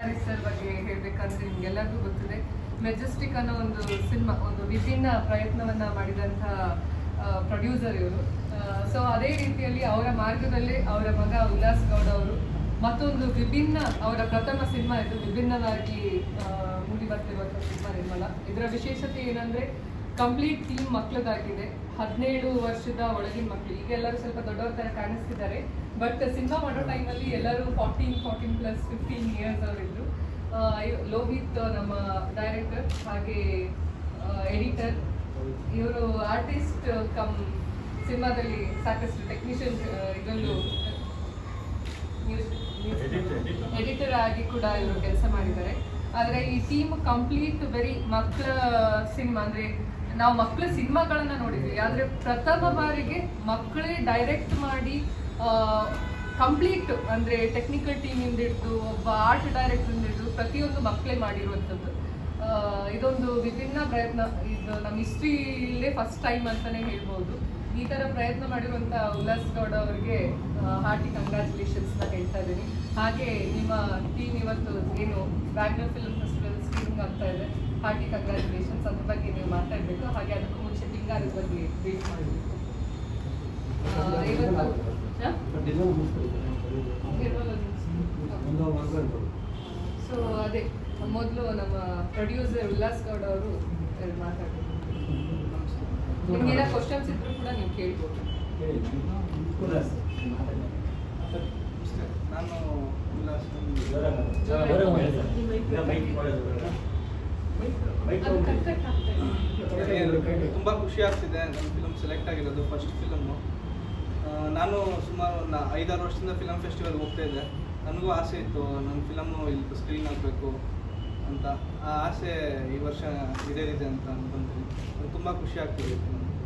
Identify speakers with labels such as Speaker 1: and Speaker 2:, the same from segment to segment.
Speaker 1: Sir ಬಗ್ಗೆ ಹೇಳ್ಬೇಕಂದ್ರೆ ನಿಮ್ಗೆಲ್ಲರಿಗೂ ಗೊತ್ತಿದೆ ಮೆಜೆಸ್ಟಿಕ್ ಅನ್ನೋ ಒಂದು ಸಿನಿಮಾ ಒಂದು ವಿಭಿನ್ನ ಪ್ರಯತ್ನವನ್ನ ಮಾಡಿದಂಥ ಪ್ರೊಡ್ಯೂಸರ್ ಇವರು ಸೊ ಅದೇ ರೀತಿಯಲ್ಲಿ ಅವರ ಮಾರ್ಗದಲ್ಲಿ ಅವರ ಮಗ ಉಲ್ಲಾಸ್ ಗೌಡ ಅವರು ಮತ್ತೊಂದು ವಿಭಿನ್ನ ಅವರ ಪ್ರಥಮ ಸಿನಿಮಾ ಇದು ವಿಭಿನ್ನವಾಗಿ ಆ, ಮೂಡಿ ಬರ್ತಿರುವಂಥ ಸಿನಿಮಾ ನಿರ್ಮಲ ಇದರ ವಿಶೇಷತೆ ಏನಂದ್ರೆ ಕಂಪ್ಲೀಟ್ ಟೀಮ್ ಮಕ್ಕಳದಾಗಿದೆ ಹದಿನೇಳು ವರ್ಷದ ಒಳಗಿನ ಮಕ್ಕಳು ಈಗ ಎಲ್ಲರೂ ಸ್ವಲ್ಪ ದೊಡ್ಡವ್ರ ಥರ ಕಾಣಿಸ್ತಿದ್ದಾರೆ ಬಟ್ ಸಿನಿಮಾ ಮಾಡೋ ಟೈಮಲ್ಲಿ ಎಲ್ಲರೂ fourteen fourteen plus fifteen years ಅವರಿದ್ರು ಆ, ಇವ್- ಲೋಹಿತ್ ನಮ್ಮ ಡೈರೆಕ್ಟರ್ ಹಾಗೆ ಎಡಿಟರ್ ಇವರು ಆರ್ಟಿಸ್ಟ್ ಕಮ್ ಸಿನಿಮಾದಲ್ಲಿ ಸಾಕಷ್ಟು ಟೆಕ್ನಿಷಿಯನ್ ಇದರಲ್ಲೂ ಎಡಿಟರ್ ಆಗಿ ಕೂಡ ಇವರು ಕೆಲಸ ಮಾಡಿದ್ದಾರೆ ಆದರೆ ಈ ಟೀಮ್ ಕಂಪ್ಲೀಟ್ ವೆರಿ ಮಕ್ಕಳ ಸಿನಿಮಾ ಅಂದ್ರೆ ನಾವು ಮಕ್ಕಳ ಸಿನಿಮಾಗಳನ್ನ ನೋಡಿದ್ವಿ ಆದ್ರೆ ಪ್ರಥಮ ಬಾರಿಗೆ ಮಕ್ಕಳೇ ಡೈರೆಕ್ಟ್ ಮಾಡಿ ಕಂಪ್ಲೀಟ್ ಅಂದ್ರೆ ಟೆಕ್ನಿಕಲ್ ಟೀಮ್ ಇಂದ ಹಿಡಿದು ಒಬ್ಬ ಆರ್ಟ್ ಡೈರೆಕ್ಟರ್ ಇಂದ ಹಿಡಿದು ಪ್ರತಿಯೊಂದು ಮಕ್ಕಳೇ ಮಾಡಿರುವಂಥದ್ದು ಆ, ಇದೊಂದು ವಿಭಿನ್ನ ಪ್ರಯತ್ನ ಇದು ನಮ್ಮ ಹಿಸ್ಟ್ರಿಲೇ ಫಸ್ಟ್ ಟೈಮ್ ಅಂತಾನೆ ಹೇಳ್ಬೋದು ಈ ತರ ಪ್ರಯತ್ನ ಮಾಡಿರುವಂತ ಉಲ್ಲಾಸ್ ಗೌಡ ಅವರಿಗೆ ಹಾರ್ಟಿ ಕಂಗ್ರ್ಯಾಚುಲೇಷನ್ಸ್ ನ ಹೇಳ್ತಾ ಇದ್ದೀನಿ ಹಾಗೆ ನಿಮ್ಮ ಟೀಮ್ ಇವತ್ತು ಏನು ಬ್ಯಾಂಗ್ಳೂರ್ ಫಿಲ್ಮ್ ಫೆಸ್ಟಿವಲ್ ಸ್ಕ್ರೀನಿಂಗ್ ಆಗ್ತಾ ಇದೆ ಹಾರ್ಟಿ ಕಂಗ್ರ್ಯಾಚುಲೇಷನ್ಸ್ ಅದ್ರ ಬಗ್ಗೆ ನೀವು ಮಾತಾಡಬೇಕು ಹಾಗೆ ಅದಕ್ಕೂ ಮುಂಚೆ ಬಿಂಗಾರದ ಬಗ್ಗೆ ವೇಟ್ ಮಾಡಬೇಕು ಇವತ್ತು ಹಾ? ಸೊ ಅದೇ ಮೊದಲು ನಮ್ಮ ಪ್ರೊಡ್ಯೂಸರ್ ಉಲ್ಲಾಸ್ ಗೌಡ ಅವರು ಮಾತಾಡ್ಬೇಕು ನಿಮ್ಗೆ ಏನೋ ಕ್ವಶನ್ಸ್ ಇದ್ರು ಕೂಡ ನೀವು ಕೇಳ್ಬೋದು
Speaker 2: ನಾನು ಉಲ್ಲಾಸ್
Speaker 1: ಅದು ಕರೆಕ್ಟ್ ಆಗ್ತಾ ಇದೆ
Speaker 2: ತುಂಬ ಖುಷಿ ಆಗ್ತಿದೆ ನನ್ನ ಫಿಲಮ್ ಸೆಲೆಕ್ಟ್ ಆಗಿರೋದು ಫಸ್ಟ್ ಫಿಲಮ್ಮು ನಾನು ಸುಮಾರು ಒಂದು ಐದಾರು ವರ್ಷದಿಂದ ಫಿಲಮ್ ಫೆಸ್ಟಿವಲ್ ಹೋಗ್ತಾ ಇದ್ದೆ ನನಗೂ ಆಸೆ ಇತ್ತು ನನ್ನ ಫಿಲಮ್ಮು ಇಲ್ಲಿ ಸ್ಕ್ರೀನ್ ಆಗಬೇಕು ಅಂತ ಆ ಆಸೆ ಈ ವರ್ಷ ಈಡೇರಿದೆ ಅಂತ ಅನ್ಕೊಂತೀನಿ ತುಂಬ ಖುಷಿ ಆಗ್ತಿದೆ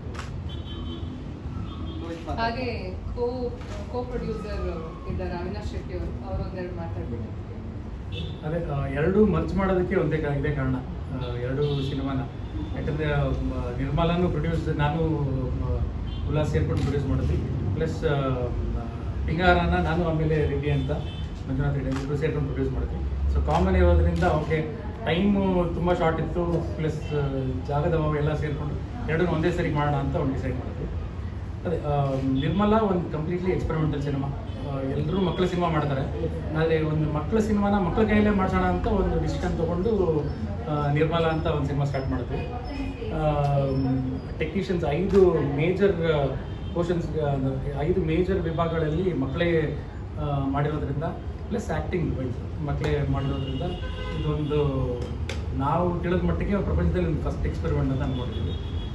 Speaker 2: ಲೋಹಿತ್ ಮಾತಾಡ್ತಾರೆ.
Speaker 1: ಹಾಗೆ ಕೋ ಕೋ ಪ್ರೊಡ್ಯೂಸರ್ ಇದ್ದಾರೆ ಅವಿನಾಶ್ ಶೆಟ್ಟಿ ಅವರು ಅವರೊಂದೆರಡು ಮಾತಾಡ್ಬೇಕು
Speaker 3: ಅದೇ ಆ, ಎರಡು ಮರ್ಚ್ ಮಾಡೋದಕ್ಕೆ ಒಂದೇ ಕಾ- ಇದೇ ಕಾರಣ ಆ, ಎರಡು ಸಿನಿಮಾನ ಯಾಕಂದರೆ ನಿರ್ಮಲಾನು ಪ್ರೊಡ್ಯೂಸ್ ನಾನು ಆ, ಉಲ್ಲಾಸ್ ಸೇರ್ಕೊಂಡು ಪ್ರೊಡ್ಯೂಸ್ ಮಾಡಿದ್ವಿ ಪ್ಲಸ್ ಪಿಂಗಾರನ ನಾನು ಆಮೇಲೆ ರೆಡ್ಡಿ ಅಂತ ಮಂಜುನಾಥ್ ರೆಡ್ಡಿ ಇಬ್ಬರು ಸೇರ್ಕೊಂಡು ಪ್ರೊಡ್ಯೂಸ್ ಮಾಡಿದ್ವಿ ಸೊ ಕಾಮನ್ ಇರೋದ್ರಿಂದ ಓಕೆ ಟೈಮು ತುಂಬ ಶಾರ್ಟ್ ಇತ್ತು ಪ್ಲಸ್ ಜಾಗದ ಅಭಾವ ಎಲ್ಲ ಸೇರಿಕೊಂಡು ಎರಡನ್ನೂ ಒಂದೇ ಸರಿ ಮಾಡೋಣ ಅಂತ ಒಂದು ಡಿಸೈಡ್ ಮಾಡಿದ್ವಿ ಅದೇ ಆ, ನಿರ್ಮಲಾ ಒಂದು ಕಂಪ್ಲೀಟ್ಲಿ ಎಕ್ಸ್ಪೆರಿಮೆಂಟಲ್ ಸಿನಿಮಾ ಎಲ್ಲರೂ ಮಕ್ಕಳ ಸಿನಿಮಾ ಮಾಡ್ತಾರೆ ಆದರೆ ಒಂದು ಮಕ್ಕಳ ಸಿನಿಮಾನ ಮಕ್ಕಳ ಕೈಯಲ್ಲೇ ಮಾಡಿಸೋಣ ಅಂತ ಒಂದು ಡಿಸಿಷನ್ ತೊಗೊಂಡು ಆ, ನಿರ್ಮಲಾ ಅಂತ ಒಂದು ಸಿನಿಮಾ ಸ್ಟಾರ್ಟ್ ಮಾಡಿದ್ವಿ ಟೆಕ್ನಿಷಿಯನ್ಸ್ ಐದು ಮೇಜರ್ ಪೋರ್ಷನ್ಸ್ ಐದು ಮೇಜರ್ ವಿಭಾಗಗಳಲ್ಲಿ ಮಕ್ಕಳೇ ಆ, ಮಾಡಿರೋದ್ರಿಂದ ಪ್ಲಸ್ ಆ್ಯಕ್ಟಿಂಗ್ ವೈಸ್ ಮಕ್ಕಳೇ ಮಾಡಿರೋದ್ರಿಂದ ಇದೊಂದು ನಾವು ತಿಳಿದ ಮಟ್ಟಿಗೆ ಪ್ರಪಂಚದಲ್ಲಿ ಒಂದು ಫಸ್ಟ್ ಎಕ್ಸ್ಪೆರಿಮೆಂಟ್ ಅಂತ ಅಂದ್ಕೊಂಡಿದ್ದೀವಿ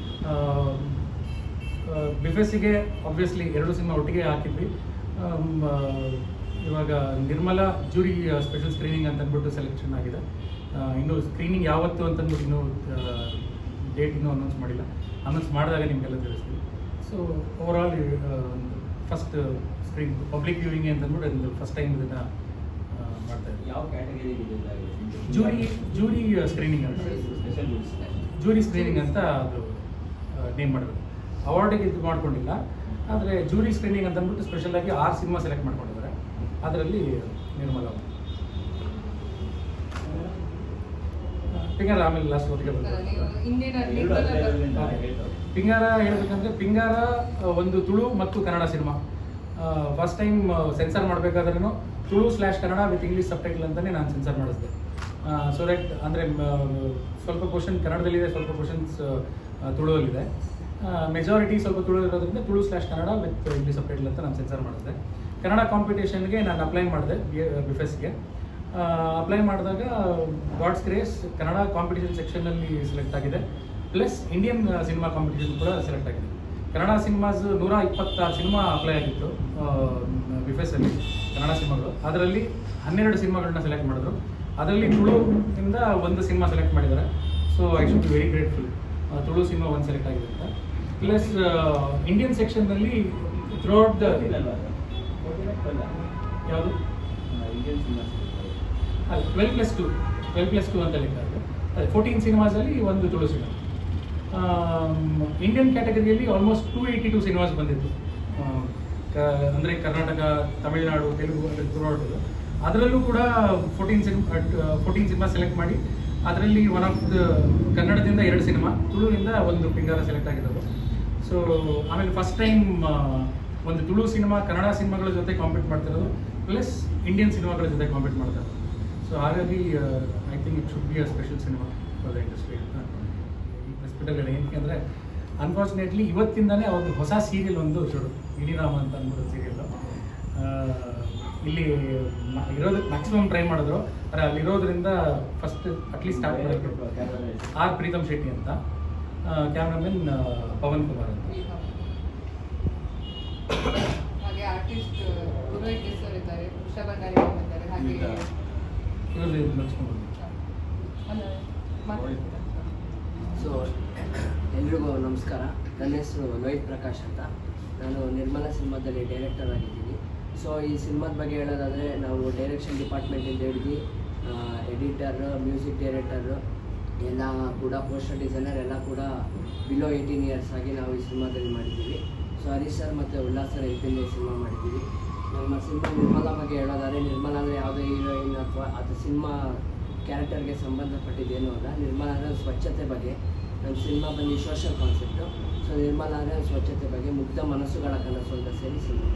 Speaker 3: ಬಿಫೆಸ್ಸಿಗೆ ಆಬ್ವಿಯಸ್ಲಿ ಎರಡು ಸಿನಿಮಾ ಒಟ್ಟಿಗೆ ಹಾಕಿದ್ವಿ ಆಮ್, ಆ, ಇವಾಗ ನಿರ್ಮಲಾ ಜೂರಿ ಸ್ಪೆಷಲ್ ಸ್ಕ್ರೀನಿಂಗ್ ಅಂತ ಅಂದ್ಬಿಟ್ಟು ಸೆಲೆಕ್ಷನ್ ಆಗಿದೆ ಆ, ಇನ್ನು ಸ್ಕ್ರೀನಿಂಗ್ ಯಾವತ್ತು ಅಂತಂದ್ಬಿಟ್ಟು ಇನ್ನೂ ಡೇಟ್ ಇನ್ನೂ ಅನೌನ್ಸ್ ಮಾಡಿಲ್ಲ ಅನೌನ್ಸ್ ಮಾಡಿದಾಗ ನಿಮಗೆಲ್ಲ ತಿಳಿಸ್ತೀವಿ so over all first screen public viewing ಅಂತಂದ್ಬಿಟ್ಟು ಒಂದು ಫಸ್ಟ್ ಟೈಮ್ ಇದನ್ನು ಮಾಡ್ತಾ ಇದ್ದೀವಿ
Speaker 4: ಯಾವ ಕ್ಯಾಟಗರಿ
Speaker 3: ಜೂರಿ ಜೂರಿ ಸ್ಕ್ರೀನಿಂಗ್ ಅಂತ
Speaker 4: ಸ್ಪೆಷಲ್
Speaker 3: ಜೂರಿ ಸ್ಕ್ರೀನಿಂಗ್ ಅಂತ ಅದು ನೇಮ್ ಮಾಡಬೇಕು ಅವಾರ್ಡಿಗೆ ಇದು ಮಾಡ್ಕೊಂಡಿಲ್ಲ ಆದರೆ ಜೂರಿ ಸ್ಕ್ರೀನಿಂಗ್ ಅಂತ ಅಂದ್ಬಿಟ್ಟು ಸ್ಪೆಷಲ್ ಆಗಿ ಆರು ಸಿನಿಮಾ ಸೆಲೆಕ್ಟ್ ಮಾಡ್ಕೊಂಡಿದ್ದಾರೆ ಅದರಲ್ಲಿ ನಿರ್ಮಲ ಅವರು ಪಿಂಗಾರ ಆಮೇಲೆ ಲಾಸ್ಟ್ ಹೊತ್ತಿಗೆ ಬರ್ತಾರೆ
Speaker 1: ನೀವು ಇಂದಿನ
Speaker 4: ಎರಡು ಅಧ್ಯಾಯಗಳಿಂದ
Speaker 1: ನಿರ್ಮಲ
Speaker 4: ಹೇಳ್ತಾರೆ.
Speaker 3: ಪಿಂಗಾರ ಹೇಳ್ಬೇಕಂದ್ರೆ ಪಿಂಗಾರ ಆ, ಒಂದು ತುಳು ಮತ್ತು Kannada cinema first time censor ಮಾಡಬೇಕಾದ್ರೂ Tulu slash Kannada with English subtitle ಅಂತಲೇ ನಾನು ಸೆನ್ಸರ್ ಮಾಡಿಸಿದೆ ಸೊ ದಟ್ ಅಂದರೆ ಸ್ವಲ್ಪ ಕ್ವಶನ್ ಕನ್ನಡದಲ್ಲಿದೆ ಸ್ವಲ್ಪ ಕ್ವಶನ್ಸ್ ತುಳುವಲ್ಲಿದೆ ಮೆಜಾರಿಟಿ ಸ್ವಲ್ಪ ತುಳು ಇರೋದ್ರಿಂದ Tulu slash Kannada with English subtitle ಅಂತ ನಾನು ಸೆನ್ಸರ್ ಮಾಡಿಸಿದೆ ಕನ್ನಡ ಕಾಂಪಿಟೇಷನ್ಗೆ ನಾನು ಅಪ್ಲೈ ಮಾಡಿದೆ ಬಿಫೆಸ್ಗೆ ಅಪ್ಲೈ ಮಾಡಿದಾಗ ಗಾಡ್ಸ್ ಗ್ರೇಸ್ ಕನ್ನಡ ಕಾಂಪಿಟೇಷನ್ ಸೆಕ್ಷನಲ್ಲಿ ಸೆಲೆಕ್ಟ್ ಆಗಿದೆ ಪ್ಲಸ್ ಇಂಡಿಯನ್ ಸಿನಿಮಾ ಕಾಂಪಿಟೇಷನ್ ಕೂಡ ಸೆಲೆಕ್ಟ್ ಆಗಿದೆ ಕನ್ನಡ ಸಿನಿಮಾಸ್ ನೂರ ಇಪ್ಪತ್ತಾರು ಸಿನಿಮಾ ಅಪ್ಲೈ ಆಗಿತ್ತು ಬಿಫೆಸಲ್ಲಿ ಕನ್ನಡ ಸಿನಿಮಾಗಳು ಅದರಲ್ಲಿ ಹನ್ನೆರಡು ಸಿನಿಮಾಗಳನ್ನ ಸೆಲೆಕ್ಟ್ ಮಾಡಿದ್ರು ಅದರಲ್ಲಿ ತುಳುವಿಂದ ಒಂದು ಸಿನಿಮಾ ಸೆಲೆಕ್ಟ್ ಮಾಡಿದ್ದಾರೆ so I should be very grateful Tulu cinema ಒಂದು ಸೆಲೆಕ್ಟ್ ಆಗಿದೆ ಅಂತ ಪ್ಲಸ್ ಇಂಡಿಯನ್ ಸೆಕ್ಷನ್ನಲ್ಲಿ ಥ್ರೂಔಟ್ ದ ಯಾವುದು
Speaker 4: ಇಂಡಿಯನ್ ಸಿನಿಮಾ
Speaker 3: ಅಲ್ಲ twelve plus two twelve plus two ಅಂತ ಲೆಕ್ಕ ಅದು ಅದೇ ಫೋರ್ಟೀನ್ ಸಿನಿಮಾಸಲ್ಲಿ ಒಂದು ತುಳು ಸಿನಿಮಾ ಇಂಡಿಯನ್ ಕ್ಯಾಟಗರಿಯಲ್ಲಿ almost two eighty two cinemas ಬಂದಿತ್ತು ಆ, ಕ ಅಂದರೆ ಕರ್ನಾಟಕ ತಮಿಳುನಾಡು ತೆಲುಗು ಅಂದರೆ ಥ್ರೂಔಟ್ ಅದರಲ್ಲೂ ಕೂಡ fourteen cinema fourteen cinema select ಮಾಡಿ ಅದರಲ್ಲಿ ಒನ್ ಆಫ್ ದ ಕನ್ನಡದಿಂದ ಎರಡು ಸಿನಿಮಾ ತುಳುವಿಂದ ಒಂದು ಪಿಂಗಾರ ಸೆಲೆಕ್ಟ್ ಆಗಿರೋದು ಸೊ ಆಮೇಲೆ ಫಸ್ಟ್ ಟೈಮ್ ಒಂದು ತುಳು ಸಿನಿಮಾ ಕನ್ನಡ ಸಿನಿಮಾಗಳ ಜೊತೆ ಕಾಂಪೀಟ್ ಮಾಡ್ತಿರೋದು ಪ್ಲಸ್ ಇಂಡಿಯನ್ ಸಿನಿಮಾಗಳ ಜೊತೆ ಕಾಂಪೀಟ್ ಮಾಡ್ತಾರೆ ಸೊ ಹಾಗಾಗಿ I think it should be a special cinema for the industry ಅಂತ ಹಾಸ್ಪಿಟಲ್ ಏನಕ್ಕೆ ಅಂದರೆ ಅನ್ಫಾರ್ಚುನೇಟ್ಲಿ ಇವತ್ತಿಂದನೇ ಅವ್ರದ್ದು ಹೊಸ ಸೀರಿಯಲ್ ಒಂದು ಶುರು ಇಡಿರಾಮ ಅಂತ ಅಂದ್ಬಿಟ್ಟು ಸೀರಿಯಲ್ ಇಲ್ಲಿ ಮ- ಇರೋದಕ್ಕೆ ಮ್ಯಾಕ್ಸಿಮಮ್ ಟ್ರೈ ಮಾಡಿದ್ರು ಆದರೆ ಅಲ್ಲಿರೋದ್ರಿಂದ ಫಸ್ಟ್ ಅಟ್ಲೀಸ್ಟ್ ಸ್ಟಾರ್ಟ್ ಮಾಡೋಕ್ಕೆ ಆರ್ ಪ್ರೀತಮ್ ಶೆಟ್ಟಿ ಅಂತ ಕ್ಯಾಮ್ರಾಮನ್ ಪವನ್ ಕುಮಾರ್ ಅಂತ
Speaker 1: ಹಾಗೆ ಆರ್ಟಿಸ್ಟ್ ಪುರೋಹಿತ್ ಕೇಸರ್ ಇದ್ದಾರೆ ವೃಷಭ ನಾರಾಯಣ್ ಇದ್ದಾರೆ ಹಾಗೆ
Speaker 4: ಗೀತಾ.
Speaker 3: ಇವ್ರದ್ದು ಲಕ್ಷ್ಮಣ
Speaker 1: ಅಲ್ಲ, ಮಾತಾಡಿ.
Speaker 5: ಸೊ ಎಲ್ರಿಗೂ ನಮಸ್ಕಾರ ನನ್ನ ಹೆಸರು ಲೋಹಿತ್ ಪ್ರಕಾಶ್ ಅಂತ ನಾನು ನಿರ್ಮಲಾ ಸಿನಿಮಾದಲ್ಲಿ ಡೈರೆಕ್ಟರ್ ಆಗಿದ್ದೀನಿ ಸೊ ಈ ಸಿನಿಮಾದ ಬಗ್ಗೆ ಹೇಳೋದಾದರೆ ನಾವು ಡೈರೆಕ್ಷನ್ ಡಿಪಾರ್ಟ್ಮೆಂಟಿಂದ ಹಿಡಿದು ಎಡಿಟರ್ ಮ್ಯೂಸಿಕ್ ಡೈರೆಕ್ಟರ್ ಎಲ್ಲ ಕೂಡ ಪೋಸ್ಟರ್ ಡಿಸೈನರ್ ಎಲ್ಲ ಕೂಡ ಬಿಲೋ ಏಯ್ಟೀನ್ ಇಯರ್ಸ್ ಆಗಿ ನಾವು ಈ ಸಿನಿಮಾದಲ್ಲಿ ಮಾಡಿದ್ದೀವಿ ಸೊ ಹರೀಶ್ ಸರ್ ಮತ್ತು ಉಲ್ಲಾಸ್ ಸರ್ ಇಬ್ಬರಿಂದ ಈ ಸಿನಿಮಾ ಮಾಡಿದ್ದೀವಿ ನಮ್ಮ ಸಿನಿಮಾ ನಿರ್ಮಲಾ ಬಗ್ಗೆ ಹೇಳೋದಾದರೆ ನಿರ್ಮಲಾ ಅಂದರೆ ಯಾವುದೇ ಹೀರೋಯಿನ್ ಅಥವಾ ಅದು ಸಿನಿಮಾ ಕ್ಯಾರೆಕ್ಟರ್ಗೆ ಸಂಬಂಧಪಟ್ಟಿದ್ದೇನೂ ಅಲ್ಲ ನಿರ್ಮಲಾ ಅಂದರೆ ಸ್ವಚ್ಛತೆ ಬಗ್ಗೆ ನಮ್ಮ ಸಿನಿಮಾ ಬಂದು ಸೋಷಿಯಲ್ ಕಾನ್ಸೆಪ್ಟು ಸೊ ನಿರ್ಮಲಾ ಅಂದರೆ ಸ್ವಚ್ಛತೆ ಬಗ್ಗೆ ಮುಗ್ಧ ಮನಸ್ಸುಗಳ ಕನಸು ಅಂತ ಸೇರಿ ಸಿನಿಮಾ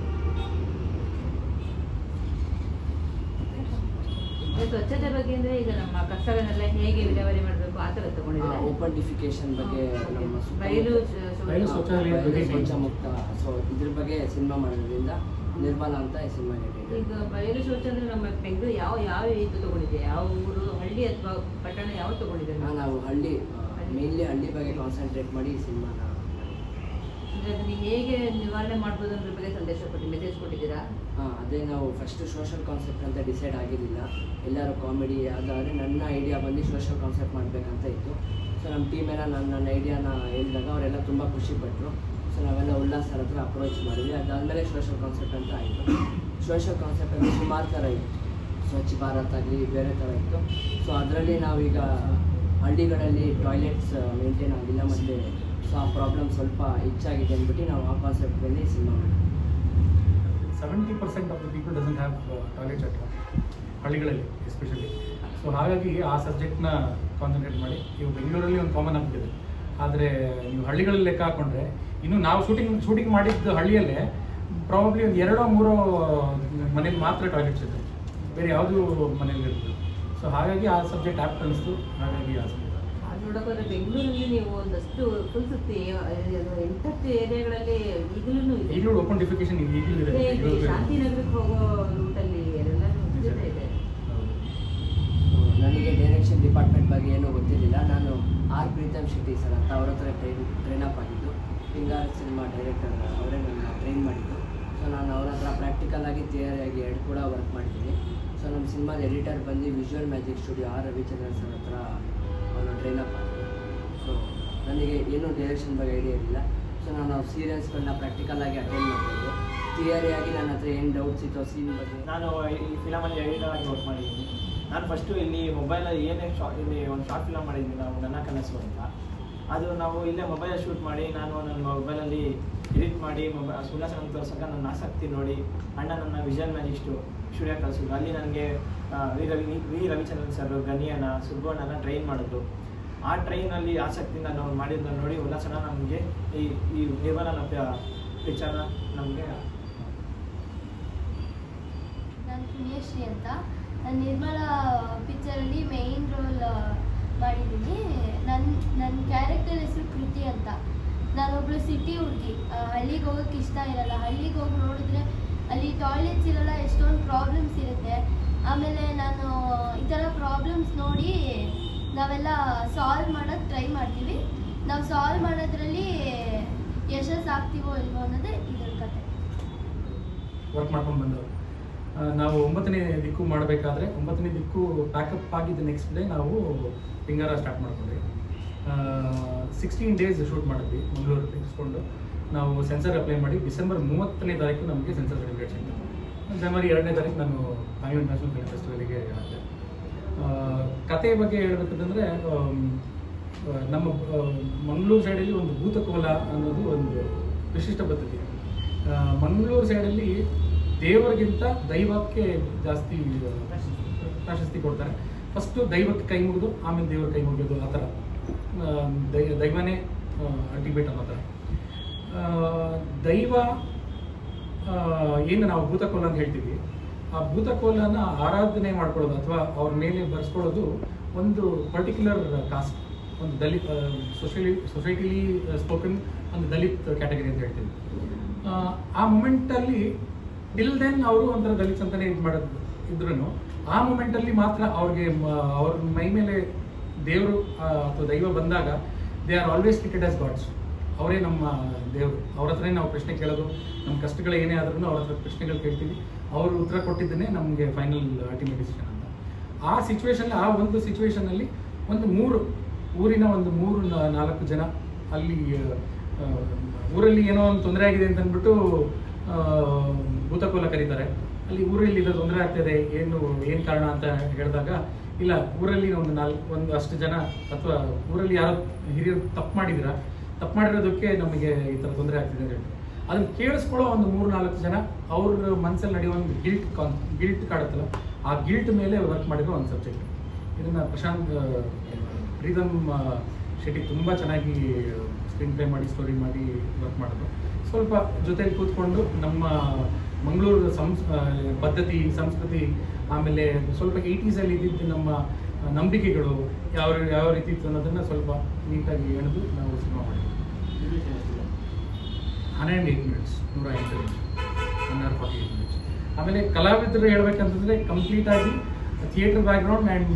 Speaker 6: ಈ ಸ್ವಚ್ಛತೆ ಬಗ್ಗೆ ಅಂದ್ರೆ ಈಗ ನಮ್ಮ ಕಸಗಳನ್ನೆಲ್ಲ ಹೇಗೆ ವಿಲೇವಾರಿ ಮಾಡಬೇಕು ಆ ಥರ ತಗೊಂಡಿದ್ದಾರೆ
Speaker 5: ಓಪನ್ ಡಿಫಿಕೇಶನ್ ಬಗ್ಗೆ ನಮ್ಮ ಸುತ್ತಮುತ್ತ-
Speaker 6: ಬಯಲು ಶೌಚ-
Speaker 3: ಬಯಲು ಶೌಚಾಲಯ ಬಗ್ಗೆ
Speaker 5: ಬಯಲು ಶೌಚ ಮುಕ್ತ ಸೊ ಇದ್ರ ಬಗ್ಗೆ ಸಿನಿಮಾ ಮಾಡೋದ್ರಿಂದ ನಿರ್ಮಲಾ ಅಂತ ಈ ಸಿನಿಮಾ
Speaker 6: ಈಗ ಬಯಲು ಶೌಚ ಅಂದ್ರೆ ನಮ್ಮ ಬೆಂಗಳೂರು ಯಾವ ಯಾವ ಇದು ತಗೊಂಡಿದೆ ಯಾವ ಊರು ಹಳ್ಳಿ ಅಥವಾ ಪಟ್ಟಣ ಯಾವ ತಗೊಂಡಿದ್ದಾರೆ
Speaker 5: ನಾವು ಹಳ್ಳಿ ಮೇನ್ಲಿ ಹಳ್ಳಿ ಬಗ್ಗೆ ಕಾನ್ಸಂಟ್ರೇಟ್ ಮಾಡಿ ಈ ಸಿನಿಮಾನ
Speaker 6: ಅಂದ್ರೆ ಅದನ್ನ ಹೇಗೆ ನಿವಾರಣೆ ಮಾಡ್ಬೋದು ಅನ್ನೋದ್ರ ಬಗ್ಗೆ ಸಂದೇಶ ಕೊಟ್ಟು ಮೆಸೇಜ್ ಕೊಟ್ಟಿದ್ದೀರಾ
Speaker 5: ಹಾಂ ಅದೇ ನಾವು ಫಸ್ಟ್ ಸೋಷಲ್ ಕಾನ್ಸೆಪ್ಟ್ ಅಂತ ಡಿಸೈಡ್ ಆಗಿರಲಿಲ್ಲ ಎಲ್ಲರೂ ಕಾಮಿಡಿ ಅದಾದರೆ ನನ್ನ ಐಡಿಯಾ ಬಂದು ಸೋಷಲ್ ಕಾನ್ಸೆಪ್ಟ್ ಮಾಡಬೇಕಂತ ಇತ್ತು ಸೊ ನಮ್ಮ ಟೀಮ್ ಎಲ್ಲ ನನ್ನ ನನ್ನ ಐಡಿಯಾನ ಹೇಳಿದಾಗ ಅವರೆಲ್ಲ ತುಂಬ ಖುಷಿಪಟ್ಟರು ಸೊ ನಾವೆಲ್ಲ ಉಲ್ಲಾಸ್ ಸರ್ ಹತ್ರ ಅಪ್ರೋಚ್ ಮಾಡಿದ್ವಿ ಅದಾದಮೇಲೆ ಸೋಷಲ್ ಕಾನ್ಸೆಪ್ಟ್ ಅಂತ ಆಯಿತು ಸೋಷಲ್ ಕಾನ್ಸೆಪ್ಟ್ ಅಂದರೆ ಸುಮಾರು ಥರ ಇತ್ತು ಸ್ವಚ್ಛ ಭಾರತ್ ಆಗಲಿ ಬೇರೆ ಥರ ಇತ್ತು ಸೊ ಅದರಲ್ಲಿ ನಾವೀಗ ಹಳ್ಳಿಗಳಲ್ಲಿ ಟಾಯ್ಲೆಟ್ಸ್ ಮೇಂಟೈನ್ ಆಗಿಲ್ಲ ಮತ್ತು ಸೊ ಆ ಪ್ರಾಬ್ಲಮ್ ಸ್ವಲ್ಪ ಹೆಚ್ಚಾಗಿದೆ ಅಂದ್ಬಿಟ್ಟು ನಾವು ಆ ಕಾನ್ಸೆಪ್ಟ್ ಮೇಲೆ ಸಿನಿಮಾ ಮಾಡಿದ್ವಿ
Speaker 3: seventy percent of the people doesn't have toilets at ಹಳ್ಳಿಗಳಲ್ಲಿ ಎಸ್ಪೆಷಲಿ ಸೊ ಹಾಗಾಗಿ ಆ ಸಬ್ಜೆಕ್ಟ್ನ ಕಾನ್ಸಂಟ್ರೇಟ್ ಮಾಡಿ ಇವು ಬೆಂಗಳೂರಲ್ಲಿ ಒಂದು ಕಾಮನ್ ಆಗ್ಬಿಟ್ಟಿದೆ ಆದರೆ ನೀವು ಹಳ್ಳಿಗಳಲ್ಲಿ ಲೆಕ್ಕ ಹಾಕೊಂಡ್ರೆ ಇನ್ನು ನಾವು ಶೂಟಿಂಗ್ ಶೂಟಿಂಗ್ ಮಾಡಿದ್ದ ಹಳ್ಳಿಯಲ್ಲೇ ಪ್ರಾಬಬ್ಲಿ ಒಂದು ಎರಡೋ ಮೂರೋ ಮನೇಲಿ ಮಾತ್ರ ಟಾಯ್ಲೆಟ್ಸ್ ಇತ್ತು ಬೇರೆ ಯಾವುದೂ ಮನೇಲಿ ಇರ್ತದೆ ಸೊ ಹಾಗಾಗಿ ಆ ಸಬ್ಜೆಕ್ಟ್ ಆ್ಯಪ್ಟ್ ಅನಿಸ್ತು ಹಾಗಾಗಿ ಆ subject.
Speaker 6: ಅದು ನೋಡೋಕ್ಕೋದ್ರೆ ಬೆಂಗಳೂರಲ್ಲಿ ನೀವು ಒಂದಷ್ಟು ಫುಲ್ ಸುತ್ತಿ ಅದು ಎಂಟತ್ತು ಏರಿಯಾಗಳಲ್ಲಿ ಈಗಲೂ ಇದೆ
Speaker 3: ಈಗಲೂ ಓಪನ್ ಡಿಫಿಕೇಶನ್ ಈಗಲೂ ಇದೆ
Speaker 6: ಇದೆ, ಇದೆ.
Speaker 3: ಈಗಲೂ
Speaker 6: ಶಾಂತಿನಗರಕ್ಕೆ ಹೋಗೋ ರೂಟಲ್ಲಿ ಎಲ್ಲ ಇದೆ ಇದೆ
Speaker 3: ಹೌದು.
Speaker 5: ನನಗೆ ಡೈರೆಕ್ಷನ್ ಡಿಪಾರ್ಟ್ಮೆಂಟ್ ಬಗ್ಗೆ ಏನೂ ಗೊತ್ತಿರಲಿಲ್ಲ ನಾನು ಆರ್ ಪ್ರೀತಮ್ ಶೆಟ್ಟಿ ಸರ್ ಅಂತ ಅವ್ರ ಹತ್ರ ಟ್ರೈನ್ ಟ್ರೈನ್ ಅಪ್ ಆಗಿದ್ದು ಪಿಂಗಾರ್ ಸಿನಿಮಾ ಡೈರೆಕ್ಟರ್ ಅವರೇ ನನ್ನ ಟ್ರೈನ್ ಮಾಡಿದ್ದು ಸೊ ನಾನು ಅವ್ರ ಹತ್ರ ಪ್ರಾಕ್ಟಿಕಲ್ ಆಗಿ ಥಿಯರಿ ಆಗಿ ಎರಡು ಕೂಡ ವರ್ಕ್ ಮಾಡಿದ್ದೀನಿ ಸೊ ನಮ್ಮ ಸಿನಿಮಾದ ಎಡಿಟರ್ ಬಂದು visual magic studio R Ravichandran sir ಹತ್ರ ಅವನು ಟ್ರೈನ್ ಅಪ್ ಆಗಿದ್ದು ಸೊ ನನಗೆ ಏನೂ ಡೈರೆಕ್ಷನ್ ಬಗ್ಗೆ ಐಡಿಯಾ ಇರಲಿಲ್ಲ ಸೊ ನಾನು ಸೀರಿಯಲ್ಸ್ಗಳನ್ನ ಪ್ರಾಕ್ಟಿಕಲ್ ಆಗಿ ಅಟೆಂಡ್ ಮಾಡ್ತಿದ್ದೆ ಥಿಯರಿ ಆಗಿ ನನ್ನ ಹತ್ರ ಏನು ಡೌಟ್ಸ್ ಇತ್ತು ಸೀನ್ ಬಗ್ಗೆ
Speaker 7: ನಾನು ಈ ಫಿಲಮಲ್ಲಿ ಎಡಿಟರ್ ಆಗಿ ವರ್ಕ್ ಮಾಡಿದ್ದೀನಿ ನಾನು ಫಸ್ಟು ಇಲ್ಲಿ ಮೊಬೈಲಲ್ಲಿ ಏನೇ ಶಾ ಇಲ್ಲಿ ಒಂದು ಶಾರ್ಟ್ ಫಿಲಮ್ ಮಾಡಿದ್ವಿ ನಾವು ನನ್ನ ಕನಸು ಅಂತ ಅದು ನಾವು ಇಲ್ಲೇ ಮೊಬೈಲಲ್ಲಿ ಶೂಟ್ ಮಾಡಿ ನಾನು ನನ್ನ ಮೊಬೈಲಲ್ಲಿ ಎಡಿಟ್ ಮಾಡಿ ಮೊಬೈಲ್ ಸುಲ್ಲಾಸನ ತೋರ್ಸೋಕೆ ನನ್ನ ಆಸಕ್ತಿ ನೋಡಿ ಅಣ್ಣ ನನ್ನ ವಿಜುವಲ್ ಮ್ಯಾಜಿಸ್ಟು ಸ್ಟುಡಿಯೋ ಕಳಿಸಿದ್ರು ಅಲ್ಲಿ ನನಗೆ V Ravi V Ravichandran sir ಗನಿಯನ ಸುಬ್ಬಣ್ಣನ ಟ್ರೈನ್ ಮಾಡಿದ್ರು ಆ ಟ್ರೈನಲ್ಲಿ ಆಸಕ್ತಿಯಿಂದ ನಾವು ಮಾಡಿದ್ದನ್ನ ನೋಡಿ ಉಲ್ಲಾಸನ ನಮಗೆ ಈ ಈ ನಿರ್ಮಲನ ಪಿಕ್ಚರ್ನ ನಮಗೆ
Speaker 8: ನಾನು ಪುಣ್ಯಶ್ರೀ ಅಂತ ನಾನು ನಿರ್ಮಲಾ ಪಿಕ್ಚರಲ್ಲಿ ಮೇಯ್ನ್ ರೋಲ್ ಮಾಡಿದ್ದೀನಿ ನನ್ನ ನನ್ನ ಕ್ಯಾರೆಕ್ಟರ್ ಹೆಸರು ಕೃತಿ ಅಂತ ನಾನೊಬ್ಳು ಸಿಟಿ ಹುಡುಗಿ ಹಳ್ಳಿಗೆ ಹೋಗೋಕ್ಕೆ ಇಷ್ಟ ಇರಲ್ಲ ಹಳ್ಳಿಗೆ ಹೋಗಿ ನೋಡಿದ್ರೆ ಅಲ್ಲಿ ಟಾಯ್ಲೆಟ್ಸ್ ಇರಲ್ಲ ಎಷ್ಟೊಂದು ಪ್ರಾಬ್ಲಮ್ಸ್ ಇರುತ್ತೆ ಆಮೇಲೆ ನಾನು ಈ ಥರ ಪ್ರಾಬ್ಲಮ್ಸ್ ನೋಡಿ ನಾವೆಲ್ಲ ಸಾಲ್ವ್ ಮಾಡೋಕ್ಕೆ ಟ್ರೈ ಮಾಡ್ತೀವಿ ನಾವು ಸಾಲ್ವ್ ಮಾಡೋದ್ರಲ್ಲಿ ಯಶಸ್ಸು ಆಗ್ತೀವೋ ಇಲ್ವೋ ಅನ್ನೋದೇ ಇದ್ರ ಕತೆ
Speaker 3: ವರ್ಕ್ ಮಾಡ್ಕೊಂಡು ಬಂದವರು ಆ, ನಾವು ಒಂಬತ್ತನೇ ದಿಕ್ಕು ಮಾಡಬೇಕಾದ್ರೆ ಒಂಬತ್ತನೇ ದಿಕ್ಕು ಪ್ಯಾಕಪ್ ಆಗಿದ್ದ ನೆಕ್ಸ್ಟ್ ಡೇ ನಾವು ಪಿಂಗಾರ ಸ್ಟಾರ್ಟ್ ಮಾಡ್ಕೊಂಡ್ವಿ ಸಿಕ್ಸ್ಟೀನ್ ಡೇಸ್ ಶೂಟ್ ಮಾಡಿದ್ವಿ ಮಂಗಳೂರಲ್ಲಿ ಇಸ್ಕೊಂಡು ನಾವು ಸೆನ್ಸರ್ ಅಪ್ಲೈ ಮಾಡಿ ಡಿಸೆಂಬರ್ ಮೂವತ್ತನೇ ತಾರೀಕು ನಮಗೆ ಸೆನ್ಸರ್ ಸರ್ಟಿಫಿಕೇಟ್ ಸಿಕ್ತು ಜನವರಿ ಎರಡನೇ ತಾರೀಕು ನಾನು ಬ್ಯಾಂಗ್ಳೂರ್ ನ್ಯಾಷನಲ್ ಫಿಲ್ಮ್ ಫೆಸ್ಟಿವಲಿಗೆ ಹಾಕಿದೆ ಆ, ಕತೆ ಬಗ್ಗೆ ಹೇಳ್ಬೇಕಂತಂದರೆ ನಮ್ಮ ಆ, ಮಂಗಳೂರು ಸೈಡಲ್ಲಿ ಒಂದು ಭೂತಕೋಲ ಅನ್ನೋದು ಒಂದು ವಿಶಿಷ್ಟ ಪದ್ಧತಿ ಆ, ಮಂಗಳೂರು ಸೈಡಲ್ಲಿ ದೇವರಿಗಿಂತ ದೈವಕ್ಕೆ ಜಾಸ್ತಿ ಆ, ಪ್ರಾಶಸ್ತಿ ಕೊಡ್ತಾರೆ ಫಸ್ಟು ದೈವಕ್ಕೆ ಕೈ ಮುಗಿದು ಆಮೇಲೆ ದೇವ್ರ ಕೈ ಮುಗಿಯೋದು ಆ ಥರ ಆ, ದೈ ದೈವನೇ ಅಲ್ಟಿಮೇಟ್ ಅನ್ನೋ ಥರ ಆ, ದೈವ ಆ, ಏನು ನಾವು ಭೂತಕೋಲ ಅಂತ ಹೇಳ್ತೀವಿ ಆ ಭೂತಕೋಲನ ಆರಾಧನೆ ಮಾಡ್ಕೊಳ್ಳೋದು ಅಥವಾ ಅವ್ರ ಮೇಲೆ ಬರ್ಸ್ಕೊಳ್ಳೋದು ಒಂದು ಪರ್ಟಿಕ್ಯುಲರ್ ಕಾಸ್ಟ್ ಒಂದು ದಲಿತ್ ಸೊಸೈಟಿ ಸೊಸೈಟಿಲಿ ಸ್ಪೋಕನ್ ಒಂದು ದಲಿತ್ ಕ್ಯಾಟಗರಿ ಅಂತ ಹೇಳ್ತೀವಿ ಆ, ಆ ಮೂಮೆಂಟಲ್ಲಿ ಟಿಲ್ ದೆನ್ ಅವರು ಒಂಥರ ದಲಿತ್ಸ್ ಅಂತಾನೆ ಇದು ಮಾಡೋದು ಇದ್ರೂ ಆ ಮೂಮೆಂಟಲ್ಲಿ ಮಾತ್ರ ಅವ್ರಿಗೆ ಮ- ಅವ್ರ ಮೈ ಮೇಲೆ ದೇವರು ಅಥವಾ ದೈವ ಬಂದಾಗ they are always treated as gods ಅವರೇ ನಮ್ಮ ದೇವರು ಅವ್ರ ಹತ್ರನೇ ನಾವು ಪ್ರಶ್ನೆ ಕೇಳೋದು ನಮ್ಮ ಕಷ್ಟಗಳು ಏನೇ ಆದ್ರೂ ಅವ್ರ ಹತ್ರ ಪ್ರಶ್ನೆಗಳು ಕೇಳ್ತೀವಿ ಅವರು ಉತ್ತರ ಕೊಟ್ಟಿದ್ದನ್ನೇ ನಮಗೆ ಫೈನಲ್ ಅಲ್ಟಿಮೇಟ್ ಡಿಸಿಷನ್ ಅಂತ ಆ ಸಿಚುವೇಶನ್ ಆ ಒಂದು ಸಿಚುವೇಶನಲ್ಲಿ ಒಂದು ಮೂರು ಊರಿನ ಒಂದು ಮೂರು ನ- ನಾಲ್ಕು ಜನ ಅಲ್ಲಿ ಆ, ಊರಲ್ಲಿ ಏನೋ ಒಂದು ತೊಂದರೆ ಆಗಿದೆ ಅಂತ ಅಂದ್ಬಿಟ್ಟು ಆ, ಭೂತಕೋಲ ಕರೀತಾರೆ ಅಲ್ಲಿ ಊರಲ್ಲಿ ಇದು ತೊಂದರೆ ಆಗ್ತಿದೆ ಏನು ಏನು ಕಾರಣ ಅಂತ ಹೇಳಿದಾಗ ಇಲ್ಲ ಊರಲ್ಲಿ ಒಂದು ನಾಲ್ಕು ಒಂದು ಅಷ್ಟು ಜನ ಅಥವಾ ಊರಲ್ಲಿ ಯಾರೋ ಹಿರಿಯರು ತಪ್ಪು ಮಾಡಿದಿರಾ ತಪ್ಪು ಮಾಡಿರೋದಕ್ಕೆ ನಮಗೆ ಈ ಥರ ತೊಂದರೆ ಆಗ್ತಿದೆ ಅಂತ ಹೇಳ್ತಾರೆ ಅದನ್ನ ಕೇಳಿಸ್ಕೊಳ್ಳೋ ಒಂದು ಮೂರು ನಾಲ್ಕು ಜನ ಅವ್ರ ಮನಸ್ಸಲ್ಲಿ ನಡೆಯೋ ಒಂದು ಗಿಲ್ಟ್ ಕಾನ್ ಗಿಲ್ಟ್ ಕಾಡುತ್ತಲ್ಲ ಆ ಗಿಲ್ಟ್ ಮೇಲೆ ವರ್ಕ್ ಮಾಡಿರೋ ಒಂದು ಸಬ್ಜೆಕ್ಟ್ ಇದನ್ನ ಪ್ರಶಾಂತ್ ಆ, ಪ್ರೀತಮ್ ಆ, ಶೆಟ್ಟಿ ತುಂಬ ಚೆನ್ನಾಗಿ ಸ್ಕ್ರೀನ್ ಪ್ಲೇ ಮಾಡಿ ಸ್ಟೋರಿ ಮಾಡಿ ವರ್ಕ್ ಮಾಡಿದ್ರು ಸ್ವಲ್ಪ ಜೊತೆಲಿ ಕೂತ್ಕೊಂಡು ನಮ್ಮ ಮಂಗಳೂರು ಸಂಸ್ ಆ, ಪದ್ಧತಿ ಸಂಸ್ಕೃತಿ ಆಮೇಲೆ ಸ್ವಲ್ಪ ಏಯ್ಟೀಸಲ್ಲಿ ಇದ್ದಿದ್ದು ನಮ್ಮ ಆ, ನಂಬಿಕೆಗಳು ಯಾವ ಯಾವ ರೀತಿ ಇತ್ತು ಅನ್ನೋದನ್ನ ಸ್ವಲ್ಪ ನೀಟಾಗಿ ಎಳೆದು ನಾವು ಸಿನಿಮಾ ಮಾಡಿದ್ವಿ ಹನ್ನೆರಡು ಏಯ್ಟ್ ಮಿನಿಟ್ಸ್ ನೂರ ಎಂಟು ನಿಮಿಷ one hour forty eight minutes ಆಮೇಲೆ ಕಲಾವಿದರು ಹೇಳ್ಬೇಕಂತಂದರೆ ಕಂಪ್ಲೀಟಾಗಿ theatre background and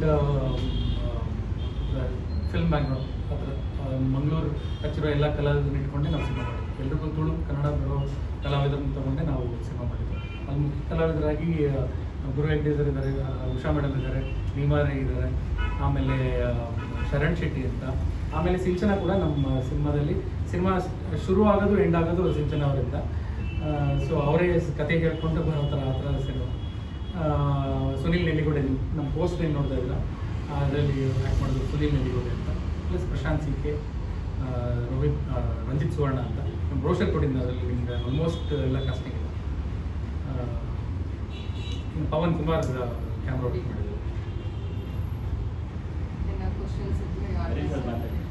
Speaker 3: film background ಆ ಥರ ಮಂಗಳೂರು ಹಚ್ಚಿರೋ ಎಲ್ಲ ಕಲಾವಿದರನ್ನ ಇಟ್ಕೊಂಡೆ ನಾವು ಸಿನಿಮಾ ಮಾಡಿದ್ವಿ ಎಲ್ರಿಗೂ ತುಳು ಕನ್ನಡ ಬರೋ ಕಲಾವಿದರನ್ನ ತಗೊಂಡೆ ನಾವು ಸಿನಿಮಾ ಮಾಡಿದ್ವಿ ಅಲ್ಲಿ ಮುಖ್ಯ ಕಲಾವಿದರಾಗಿ ಆ, ಗುರು ಹೆಗ್ಡೇಸರ್ ಇದ್ದಾರೆ ಆ, ಉಷಾ ಮೇಡಮ್ ಇದ್ದಾರೆ ನೀಮಾರೇ ಇದ್ದಾರೆ ಆಮೇಲೆ ಆ, ಶರಣ್ ಶೆಟ್ಟಿ ಅಂತ ಆಮೇಲೆ ಸಿಂಚನ ಕೂಡ ನಮ್ಮ ಸಿನಿಮಾದಲ್ಲಿ ಸಿನಿಮಾ ಶುರು ಆಗೋದು ಎಂಡ್ ಆಗೋದು ಸಿಂಚನ ಅವರಿಂದ ಸೊ ಅವರೇ ಕತೆ ಹೇಳ್ಕೊಂಡು ಬರೋ ಥರ ಆ ಥರ ಸಿನಿಮಾ ಆ, ಸುನಿಲ್ ನೆಲ್ಲಿಗೋಡೆ ನಮ್ಮ ಪೋಸ್ಟ್ ಏನು ನೋಡ್ತಾ ಇದ್ರ ಅದರಲ್ಲಿ ಆ್ಯಕ್ಟ್ ಮಾಡೋದು ಸುನಿಲ್ ನೆಲ್ಲಿಗೋಡೆ ಅಂತ ಪ್ಲಸ್ ಪ್ರಶಾಂತ್ ಸಿ ಕೆ ಆ, ರೋಹಿತ್ ಆ, ರಂಜಿತ್ ಸುವರ್ಣ ಅಂತ ನಮ್ಮ ಬ್ರೋಷರ್ ಕೊಟ್ಟಿದ್ದ ಅದರಲ್ಲಿ ನಿಮ್ಗೆ ಆಲ್ಮೋಸ್ಟ್ ಎಲ್ಲ ಕಾಸ್ಟಿಂಗ್ ಇದೆ ಆ, ಇನ್ನು ಪವನ್ ಕುಮಾರ್ ಕ್ಯಾಮ್ರಾ ವರ್ಕ್ ಮಾಡಿದ್ರು
Speaker 1: ಇನ್ನು ಕ್ವಶನ್ಸ್ ಇದ್ರೆ
Speaker 4: ಹರೀಶ್ ಸರ್
Speaker 1: ಯಾರು
Speaker 4: ಮಾತಾಡಿ.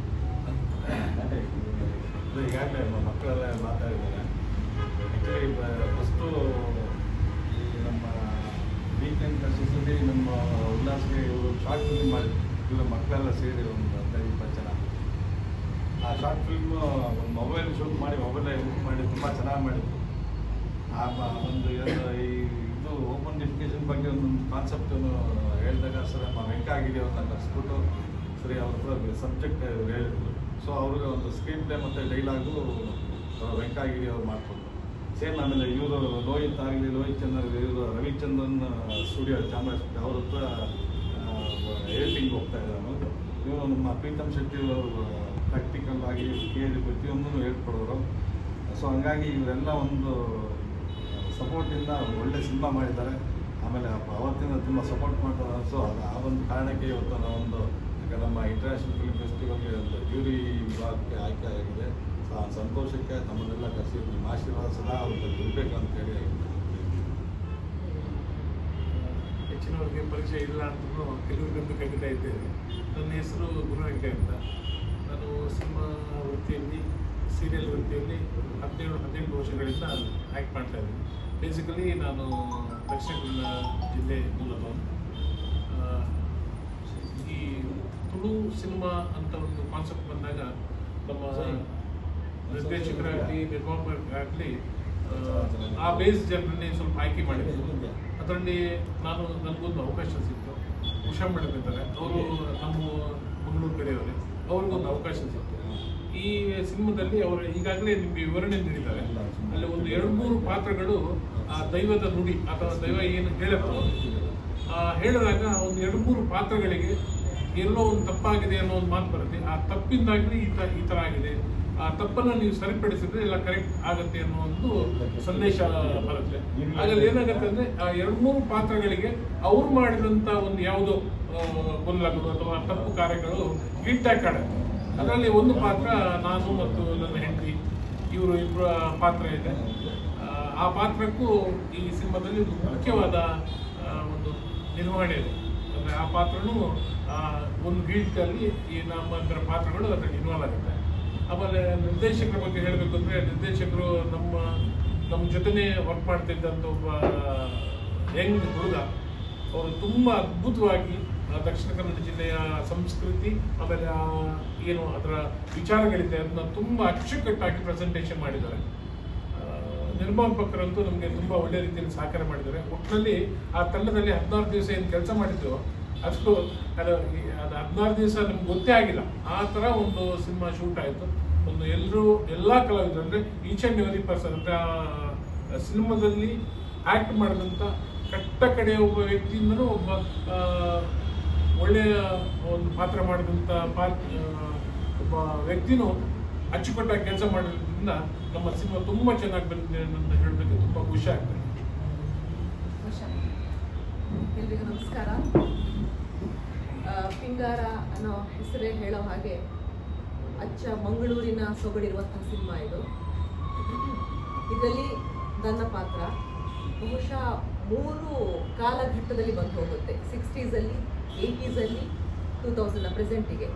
Speaker 9: ಅದು ಈಗಾಗಲೇ ಮಕ್ಕಳೆಲ್ಲ ಮಾತಾಡಿದ್ದಾರೆ ಆ್ಯಕ್ಚುಲಿ ಫಸ್ಟು ನಮ್ಮ ವೀಕೆಂಡ್ ಸೊಸೈಟಿ ನಮ್ಮ ಉಲ್ಲಾಸ್ಗೆ ಇವರು ಶಾರ್ಟ್ ಫಿಲ್ಮ್ ಮಾಡಿ ಇವರು ಮಕ್ಕಳೆಲ್ಲ ಸೇರಿ ಒಂದು ಹದಿನೈದು ಇಪ್ಪತ್ತು ಜನ ಆ ಶಾರ್ಟ್ ಫಿಲ್ಮ್ ಒಂದು ಮೊಬೈಲ್ ಶೂಟ್ ಮಾಡಿ ಮೊಬೈಲೇ ಯೂಸ್ ಮಾಡಿ ತುಂಬ ಚೆನ್ನಾಗಿ ಮಾಡಿದ್ರು ಆ ಬ- ಒಂದು ಏನು ಈ ಇದು ಓಪನ್ ಡಿಫಿಕೇಶನ್ ಬಗ್ಗೆ ಒಂದೊಂದು ಕಾನ್ಸೆಪ್ಟ್ ಹೇಳಿದಾಗ ಸರ್ ನಮ್ಮ ವೆಂಕಾಗಿರಿ ಅವ್ರನ್ನ ಕರೆಸ್ಬಿಟ್ಟು ಸರಿ ಅವ್ರ ಹತ್ರ ಸಬ್ಜೆಕ್ಟ್ ಹೇಳಿದ್ರು ಸೊ ಅವ್ರಿಗೆ ಒಂದು ಸ್ಕ್ರೀನ್ ಪ್ಲೇ ಮತ್ತು ಡೈಲಾಗು ವೆಂಕಾಗಿರಿ ಅವ್ರು ಮಾಡಿಕೊಟ್ರು ಸೇಮ್ ಆಮೇಲೆ ಇವರು ಲೋಹಿತ್ ಆಗಲಿ ಲೋಹಿತ್ ಚಂದ್ರ ಇವರು ರವಿಚಂದ್ರನ್ ಸ್ಟುಡಿಯೋ ಚಾಮರಾಜಪೇಟೆ ಅವ್ರ ಹತ್ರ ಏಟಿಂಗ್ ಹೋಗ್ತಾ ಇದ್ದಾರೆ ಇವರು ನಮ್ಮ ಪ್ರೀತಮ್ ಶೆಟ್ಟಿ ಅವರು ಪ್ರಾಕ್ಟಿಕಲ್ ಆಗಿ ಕೇಳಿ ಪ್ರತಿಯೊಂದನ್ನು ಹೇಳ್ಕೊಡೋರು ಸೊ ಹಂಗಾಗಿ ಇವರೆಲ್ಲ ಒಂದು ಸಪೋರ್ಟಿಂದ ಒಳ್ಳೆ ಸಿನಿಮಾ ಮಾಡಿದ್ದಾರೆ ಆಮೇಲೆ ಅಪ್ಪ ಅವತ್ತಿಂದ ತುಂಬ ಸಪೋರ್ಟ್ ಮಾಡ್ತಾರೆ ಸೊ ಅದು ಆ ಒಂದು ಕಾರಣಕ್ಕೆ ಇವತ್ತು ನಾವೊಂದು ಈಗ ನಮ್ಮ ಇಂಟರ್ನ್ಯಾಷನಲ್ ಫಿಲ್ಮ್ ಫೆಸ್ಟಿವಲ್ಗೆ ಒಂದು ಜ್ಯೂರಿ ವಿಭಾಗಕ್ಕೆ ಆಯ್ಕೆ ಆಗಿದೆ ಸೊ ಆ ಸಂತೋಷಕ್ಕೆ ತಮ್ಮನ್ನೆಲ್ಲ ಕರೆಸಿ ನಿಮ್ಮ ಆಶೀರ್ವಾದ ಸದಾ ಅವ್ರಿಗೆ ಇರಬೇಕು ಅಂತೇಳಿ
Speaker 10: ಹೆಚ್ಚಿನವರಿಗೆ ಪರಿಚಯ ಇಲ್ಲ ಅಂತಲೂ ಕೆಲವರಿಗಂತೂ ಖಂಡಿತ ಇದ್ದೇವೆ ನನ್ನ ಹೆಸರು ಗುರುವೆಂಕೈ ಅಂತ ನಾನು ಸಿನಿಮಾ ವೃತ್ತಿಯಲ್ಲಿ ಸೀರಿಯಲ್ ವೃತ್ತಿಯಲ್ಲಿ ಹದಿನೇಳು ಹದಿನೆಂಟು ವರ್ಷಗಳಿಂದ ಆ್ಯಕ್ಟ್ ಮಾಡ್ತಾ ಇದ್ದೀನಿ ಬೇಸಿಕಲಿ ನಾನು ದಕ್ಷಿಣ ಕನ್ನಡ ಜಿಲ್ಲೆ ಮೂಲದವನು ಆ, ಈ ತುಳು ಸಿನಿಮಾ ಅಂತ ಒಂದು ಕಾನ್ಸೆಪ್ಟ್ ಬಂದಾಗ ನಮ್ಮ ನಿರ್ದೇಶಕರಾಗಲಿ ನಿರ್ಮಾಪಕರಾಗಲಿ ಆ ಬೇಸ್ ಜನರನ್ನೇ ಸ್ವಲ್ಪ ಆಯ್ಕೆ ಮಾಡಿದ್ರು ಅದರಲ್ಲಿ ನಾನು ನನಗೊಂದು ಅವಕಾಶ ಸಿಕ್ತು ಉಷಾ ಮೇಡಮ್ ಇದ್ದಾರೆ ಅವರು ನಮ್ಮ ಮಂಗಳೂರು ಕಡೆಯವರೇ ಅವ್ರಿಗೊಂದು ಅವಕಾಶ ಸಿಕ್ತು ಈ ಸಿನಿಮಾದಲ್ಲಿ ಅವರು ಈಗಾಗಲೇ ನಿಮಗೆ ವಿವರಣೆ ನೀಡಿದ್ದಾರೆ ಅಲ್ಲಿ ಒಂದು ಎರಡು ಮೂರು ಪಾತ್ರಗಳು ಆ ದೈವದ ನುಡಿ ಅಥವಾ ದೈವ ಏನು ಹೇಳುತ್ತೋ ಆ ಹೇಳಿದಾಗ ಒಂದು ಎರಡು ಮೂರು ಪಾತ್ರಗಳಿಗೆ ಎಲ್ಲೋ ಒಂದು ತಪ್ಪಾಗಿದೆ ಅನ್ನೋ ಒಂದು ಮಾತು ಬರುತ್ತೆ ಆ ತಪ್ಪಿಂದಾಗಲಿ ಈ ತ ಈ ಥರ ಆಗಿದೆ ಆ ತಪ್ಪನ್ನು ನೀವು ಸರಿಪಡಿಸಿದ್ರೆ ಎಲ್ಲ ಕರೆಕ್ಟ್ ಆಗುತ್ತೆ ಅನ್ನೋ ಒಂದು ಸಂದೇಶ ಬರುತ್ತೆ ಹಾಗಾಗಿ ಏನಾಗುತ್ತೆ ಅಂದ್ರೆ ಆ ಎರಡು ಮೂರು ಪಾತ್ರಗಳಿಗೆ ಅವ್ರು ಮಾಡಿದಂತ ಒಂದು ಯಾವುದೋ ಆ, ಗೊಂದಲಗಳು ಅಥವಾ ತಪ್ಪು ಕಾರ್ಯಗಳು ಗಿಟ್ಟಾಗಿ ಕಾಡುತ್ತೆ ಅದರಲ್ಲಿ ಒಂದು ಪಾತ್ರ ನಾನು ಮತ್ತು ನನ್ನ ಹೆಂಡತಿ ಇವರು ಇಬ್ಬರ ಪಾತ್ರ ಇದೆ ಆ, ಆ ಪಾತ್ರಕ್ಕೂ ಈ ಸಿನಿಮಾದಲ್ಲಿ ಒಂದು ಮುಖ್ಯವಾದ ಆ, ಒಂದು ನಿರ್ವಹಣೆ ಇದೆ ಅಂದರೆ ಆ ಪಾತ್ರನೂ ಆ, ಒಂದು ಗೀಟಲ್ಲಿ ಈ ನಮ್ಮಂತರ ಪಾತ್ರಗಳು ಅದರಲ್ಲಿ ಇನ್ವಾಲ್ವ್ ಆಗುತ್ತೆ ಆಮೇಲೆ ನಿರ್ದೇಶಕರ ಬಗ್ಗೆ ಹೇಳಬೇಕು ಅಂದರೆ ನಿರ್ದೇಶಕರು ನಮ್ಮ ನಮ್ಮ ಜೊತೆನೇ ವರ್ಕ್ ಮಾಡ್ತಿದ್ದಂಥ ಒಬ್ಬ ಯಂಗ್ ಹುಡುಗ ಅವರು ತುಂಬ ಅದ್ಭುತವಾಗಿ ಆ, ದಕ್ಷಿಣ ಕನ್ನಡ ಜಿಲ್ಲೆಯ ಸಂಸ್ಕೃತಿ ಆಮೇಲೆ ಆ ಏನು ಅದರ ವಿಚಾರಗಳಿದೆ ಅದನ್ನ ತುಂಬ ಅಚ್ಚುಕಟ್ಟಾಗಿ ಪ್ರೆಸೆಂಟೇಷನ್ ಮಾಡಿದ್ದಾರೆ ಆ, ನಿರ್ಮಾಪಕರಂತೂ ನಮಗೆ ತುಂಬ ಒಳ್ಳೆ ರೀತಿಯಲ್ಲಿ ಸಹಕಾರ ಮಾಡಿದ್ದಾರೆ ಒಟ್ಟಿನಲ್ಲಿ ಆ ತಂಡದಲ್ಲಿ ಹದಿನಾರು ದಿವಸ ಏನು ಕೆಲಸ ಮಾಡಿದ್ದು ಅಷ್ಟು ಅದು ಈ- ಅದು ಹದಿನಾರು ದಿವಸ ನಮ್ಗೆ ಗೊತ್ತೇ ಆಗಿಲ್ಲ ಆ ಥರ ಒಂದು ಸಿನಿಮಾ ಶೂಟ್ ಆಯಿತು ಒಂದು ಎಲ್ಲರೂ ಎಲ್ಲ ಕಲಾವಿದರು ಅಂದರೆ ಈಚ್ ಆ್ಯಂಡ್ ಎವರಿ ಪರ್ಸನ್ ಅಂದರೆ ಆ ಸಿನಿಮಾದಲ್ಲಿ ಆ್ಯಕ್ಟ್ ಮಾಡಿದಂಥ ಕಟ್ಟ ಕಡೆಯ ಒಬ್ಬ ವ್ಯಕ್ತಿಯಿಂದನೂ ಒಬ್ಬ ಆ, ಒಳ್ಳೆಯ ಒಂದು ಪಾತ್ರ ಮಾಡಿದಂಥ ಪಾತ್ರ ಒಬ್ಬ ವ್ಯಕ್ತಿನೂ ಅಚ್ಚುಕಟ್ಟಾಗಿ ಕೆಲಸ ಮಾಡಿರೋದ್ರಿಂದ ನಮ್ಮ ಸಿನಿಮಾ ತುಂಬ ಚೆನ್ನಾಗಿ ಬಂದಿದೆ ಅಂತ ಹೇಳೋದಕ್ಕೆ ತುಂಬ ಖುಷಿ ಆಗ್ತದೆ
Speaker 11: ಎಲ್ರಿಗೂ ನಮಸ್ಕಾರ ಆ, ಪಿಂಗಾರ ಅನ್ನೋ ಹೆಸರೇ ಹೇಳೋ ಹಾಗೆ ಅಚ್ಚ ಮಂಗಳೂರಿನ ಸೊಗಡಿರುವಂತಹ ಸಿನಿಮಾ ಇದು ಇದರಲ್ಲಿ ನನ್ನ ಪಾತ್ರ ಬಹುಶಃ ಮೂರು ಕಾಲಘಟ್ಟದಲ್ಲಿ ಬಂದು ಹೋಗುತ್ತೆ ಸಿಕ್ಸ್ಟೀಸಲ್ಲಿ ಏಯ್ಟೀಸಲ್ಲಿ ಟೂ ತೌಸಂಡ್ ಪ್ರೆಸೆಂಟಿಗೆ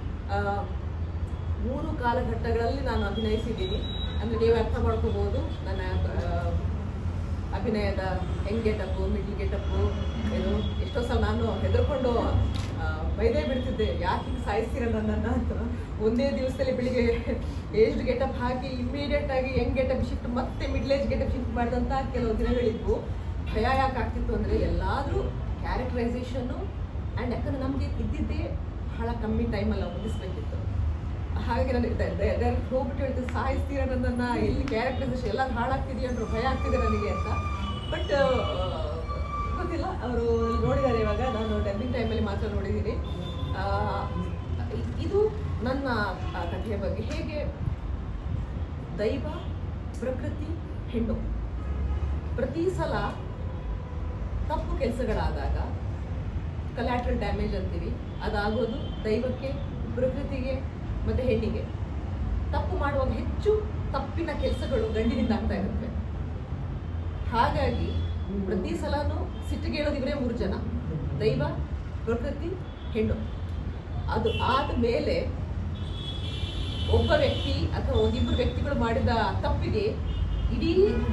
Speaker 11: ಮೂರು ಕಾಲಘಟ್ಟಗಳಲ್ಲಿ ನಾನು ಅಭಿನಯಿಸಿದ್ದೀನಿ ಅಂದರೆ ನೀವು ಅರ್ಥ ಮಾಡ್ಕೋಬೋದು ನನ್ನ ಆ, ಅಭಿನಯದ ಹೆಂಗ್ ಗೆಟಪ್ಪು ಮಿಡ್ಲ್ ಗೆಟಪ್ಪು ಏನು ಎಷ್ಟೋ ಸಲ ನಾನು ಹೆದರ್ಕೊಂಡು ಆ, ಬೈದೇ ಬಿಡ್ತಿದ್ದೆ ಯಾಕೆ ಹಿಂಗೆ ಸಾಯಿಸ್ತೀರ ನನ್ನನ್ನು ಅಂತ ಒಂದೇ ದಿವಸದಲ್ಲಿ ಬೆಳಿಗ್ಗೆ ಏಜ್ಡ್ ಗೆಟಪ್ ಹಾಕಿ ಇಮಿಡಿಯೇಟ್ ಆಗಿ ಯಂಗ್ ಗೆಟಪ್ ಶಿಫ್ಟ್ ಮತ್ತೆ ಮಿಡ್ಲ್ ಏಜ್ ಗೆಟಪ್ ಶಿಫ್ಟ್ ಮಾಡಿದಂಥ ಕೆಲವು ದಿನಗಳಿದ್ವು ಭಯ ಯಾಕೆ ಆಗ್ತಿತ್ತು ಅಂದರೆ ಎಲ್ಲಾದರೂ ಕ್ಯಾರೆಕ್ಟರೈಸೇಷನ್ನು ಆ್ಯಂಡ್ ಯಾಕಂದ್ರೆ ನಮಗೆ ಇದ್ದಿದ್ದೇ ಬಹಳ ಕಮ್ಮಿ ಟೈಮಲ್ಲಿ ಮುಗಿಸ್ಬೇಕಿತ್ತು ಹಾಗೆ ನನಗೆ ಡೈರೆಕ್ಟ್ ಹೋಗ್ಬಿಟ್ಟು ಹೇಳ್ತೀನಿ ಸಾಯಿಸ್ತೀರ ನನ್ನನ್ನು ಎಲ್ಲಿ ಕ್ಯಾರೆಕ್ಟರೈಸೇಷನ್ ಎಲ್ಲ ಹಾಳಾಗ್ತಿದೆಯಾ ಅಂದ್ರೆ ಭಯ ಆಗ್ತಿದೆ ನನಗೆ ಅಂತ ಬಟ್ ಗೊತ್ತಿಲ್ಲ ಅವರು ನೋಡಿದ್ದಾರೆ ಇವಾಗ ನಾನು ಡಬ್ಬಿಂಗ್ ಟೈಮಲ್ಲಿ ಮಾತ್ರ ನೋಡಿದ್ದೀನಿ ಆ, ಇದು ನನ್ನ ಆ, ಕಥೆಯ ಬಗ್ಗೆ ಹೇಗೆ ದೈವ ಪ್ರಕೃತಿ ಹೆಣ್ಣು ಪ್ರತಿ ಸಲ ತಪ್ಪು ಕೆಲಸಗಳಾದಾಗ ಕಲ್ಯಾಟ್ರಲ್ ಡ್ಯಾಮೇಜ್ ಅಂತೀವಿ ಅದಾಗೋದು ದೈವಕ್ಕೆ ಪ್ರಕೃತಿಗೆ ಮತ್ತು ಹೆಣ್ಣಿಗೆ ತಪ್ಪು ಮಾಡುವಾಗ ಹೆಚ್ಚು ತಪ್ಪಿನ ಕೆಲಸಗಳು ಗಂಡಿನಿಂದ ಆಗ್ತಾ ಇರುತ್ತೆ ಹಾಗಾಗಿ ಪ್ರತಿ ಸಲನೂ ಸಿಟ್ಟಿಗೇಳೋದು ಇವರೇ ಮೂರು ಜನ ದೈವ ಪ್ರಕೃತಿ ಹೆಣ್ಣು ಅದು ಆದ ಮೇಲೆ ಒಬ್ಬ ವ್ಯಕ್ತಿ ಅಥವಾ ಒಂದಿಬ್ಬರು ವ್ಯಕ್ತಿಗಳು ಮಾಡಿದ ತಪ್ಪಿಗೆ ಇಡೀ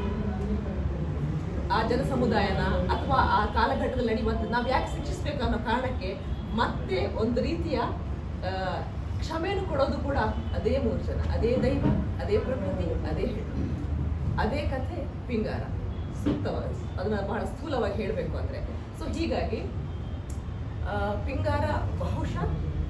Speaker 11: ಆ ಜನ ಸಮುದಾಯನ ಅಥವಾ ಆ ಕಾಲಘಟ್ಟದಲ್ಲಿ ನಡೆಯುವಂಥ ನಾವು ಯಾಕೆ ಶಿಕ್ಷಿಸ್ಬೇಕು ಅನ್ನೋ ಕಾರಣಕ್ಕೆ ಮತ್ತೆ ಒಂದು ರೀತಿಯ ಆ, ಕ್ಷಮೆಯನ್ನು ಕೊಡೋದು ಕೂಡ ಅದೇ ಮೂರು ಜನ ಅದೇ ದೈವ ಅದೇ ಪ್ರಕೃತಿ ಅದೇ ಹೆಣ್ಣು ಅದೇ ಕಥೆ ಪಿಂಗಾರ ಸೂಕ್ತವಾಗಿ ಅದನ್ನ ಬಹಳ ಸ್ಥೂಲವಾಗಿ ಹೇಳಬೇಕು ಅಂದ್ರೆ ಸೊ ಹೀಗಾಗಿ ಆ, ಪಿಂಗಾರ ಬಹುಶಃ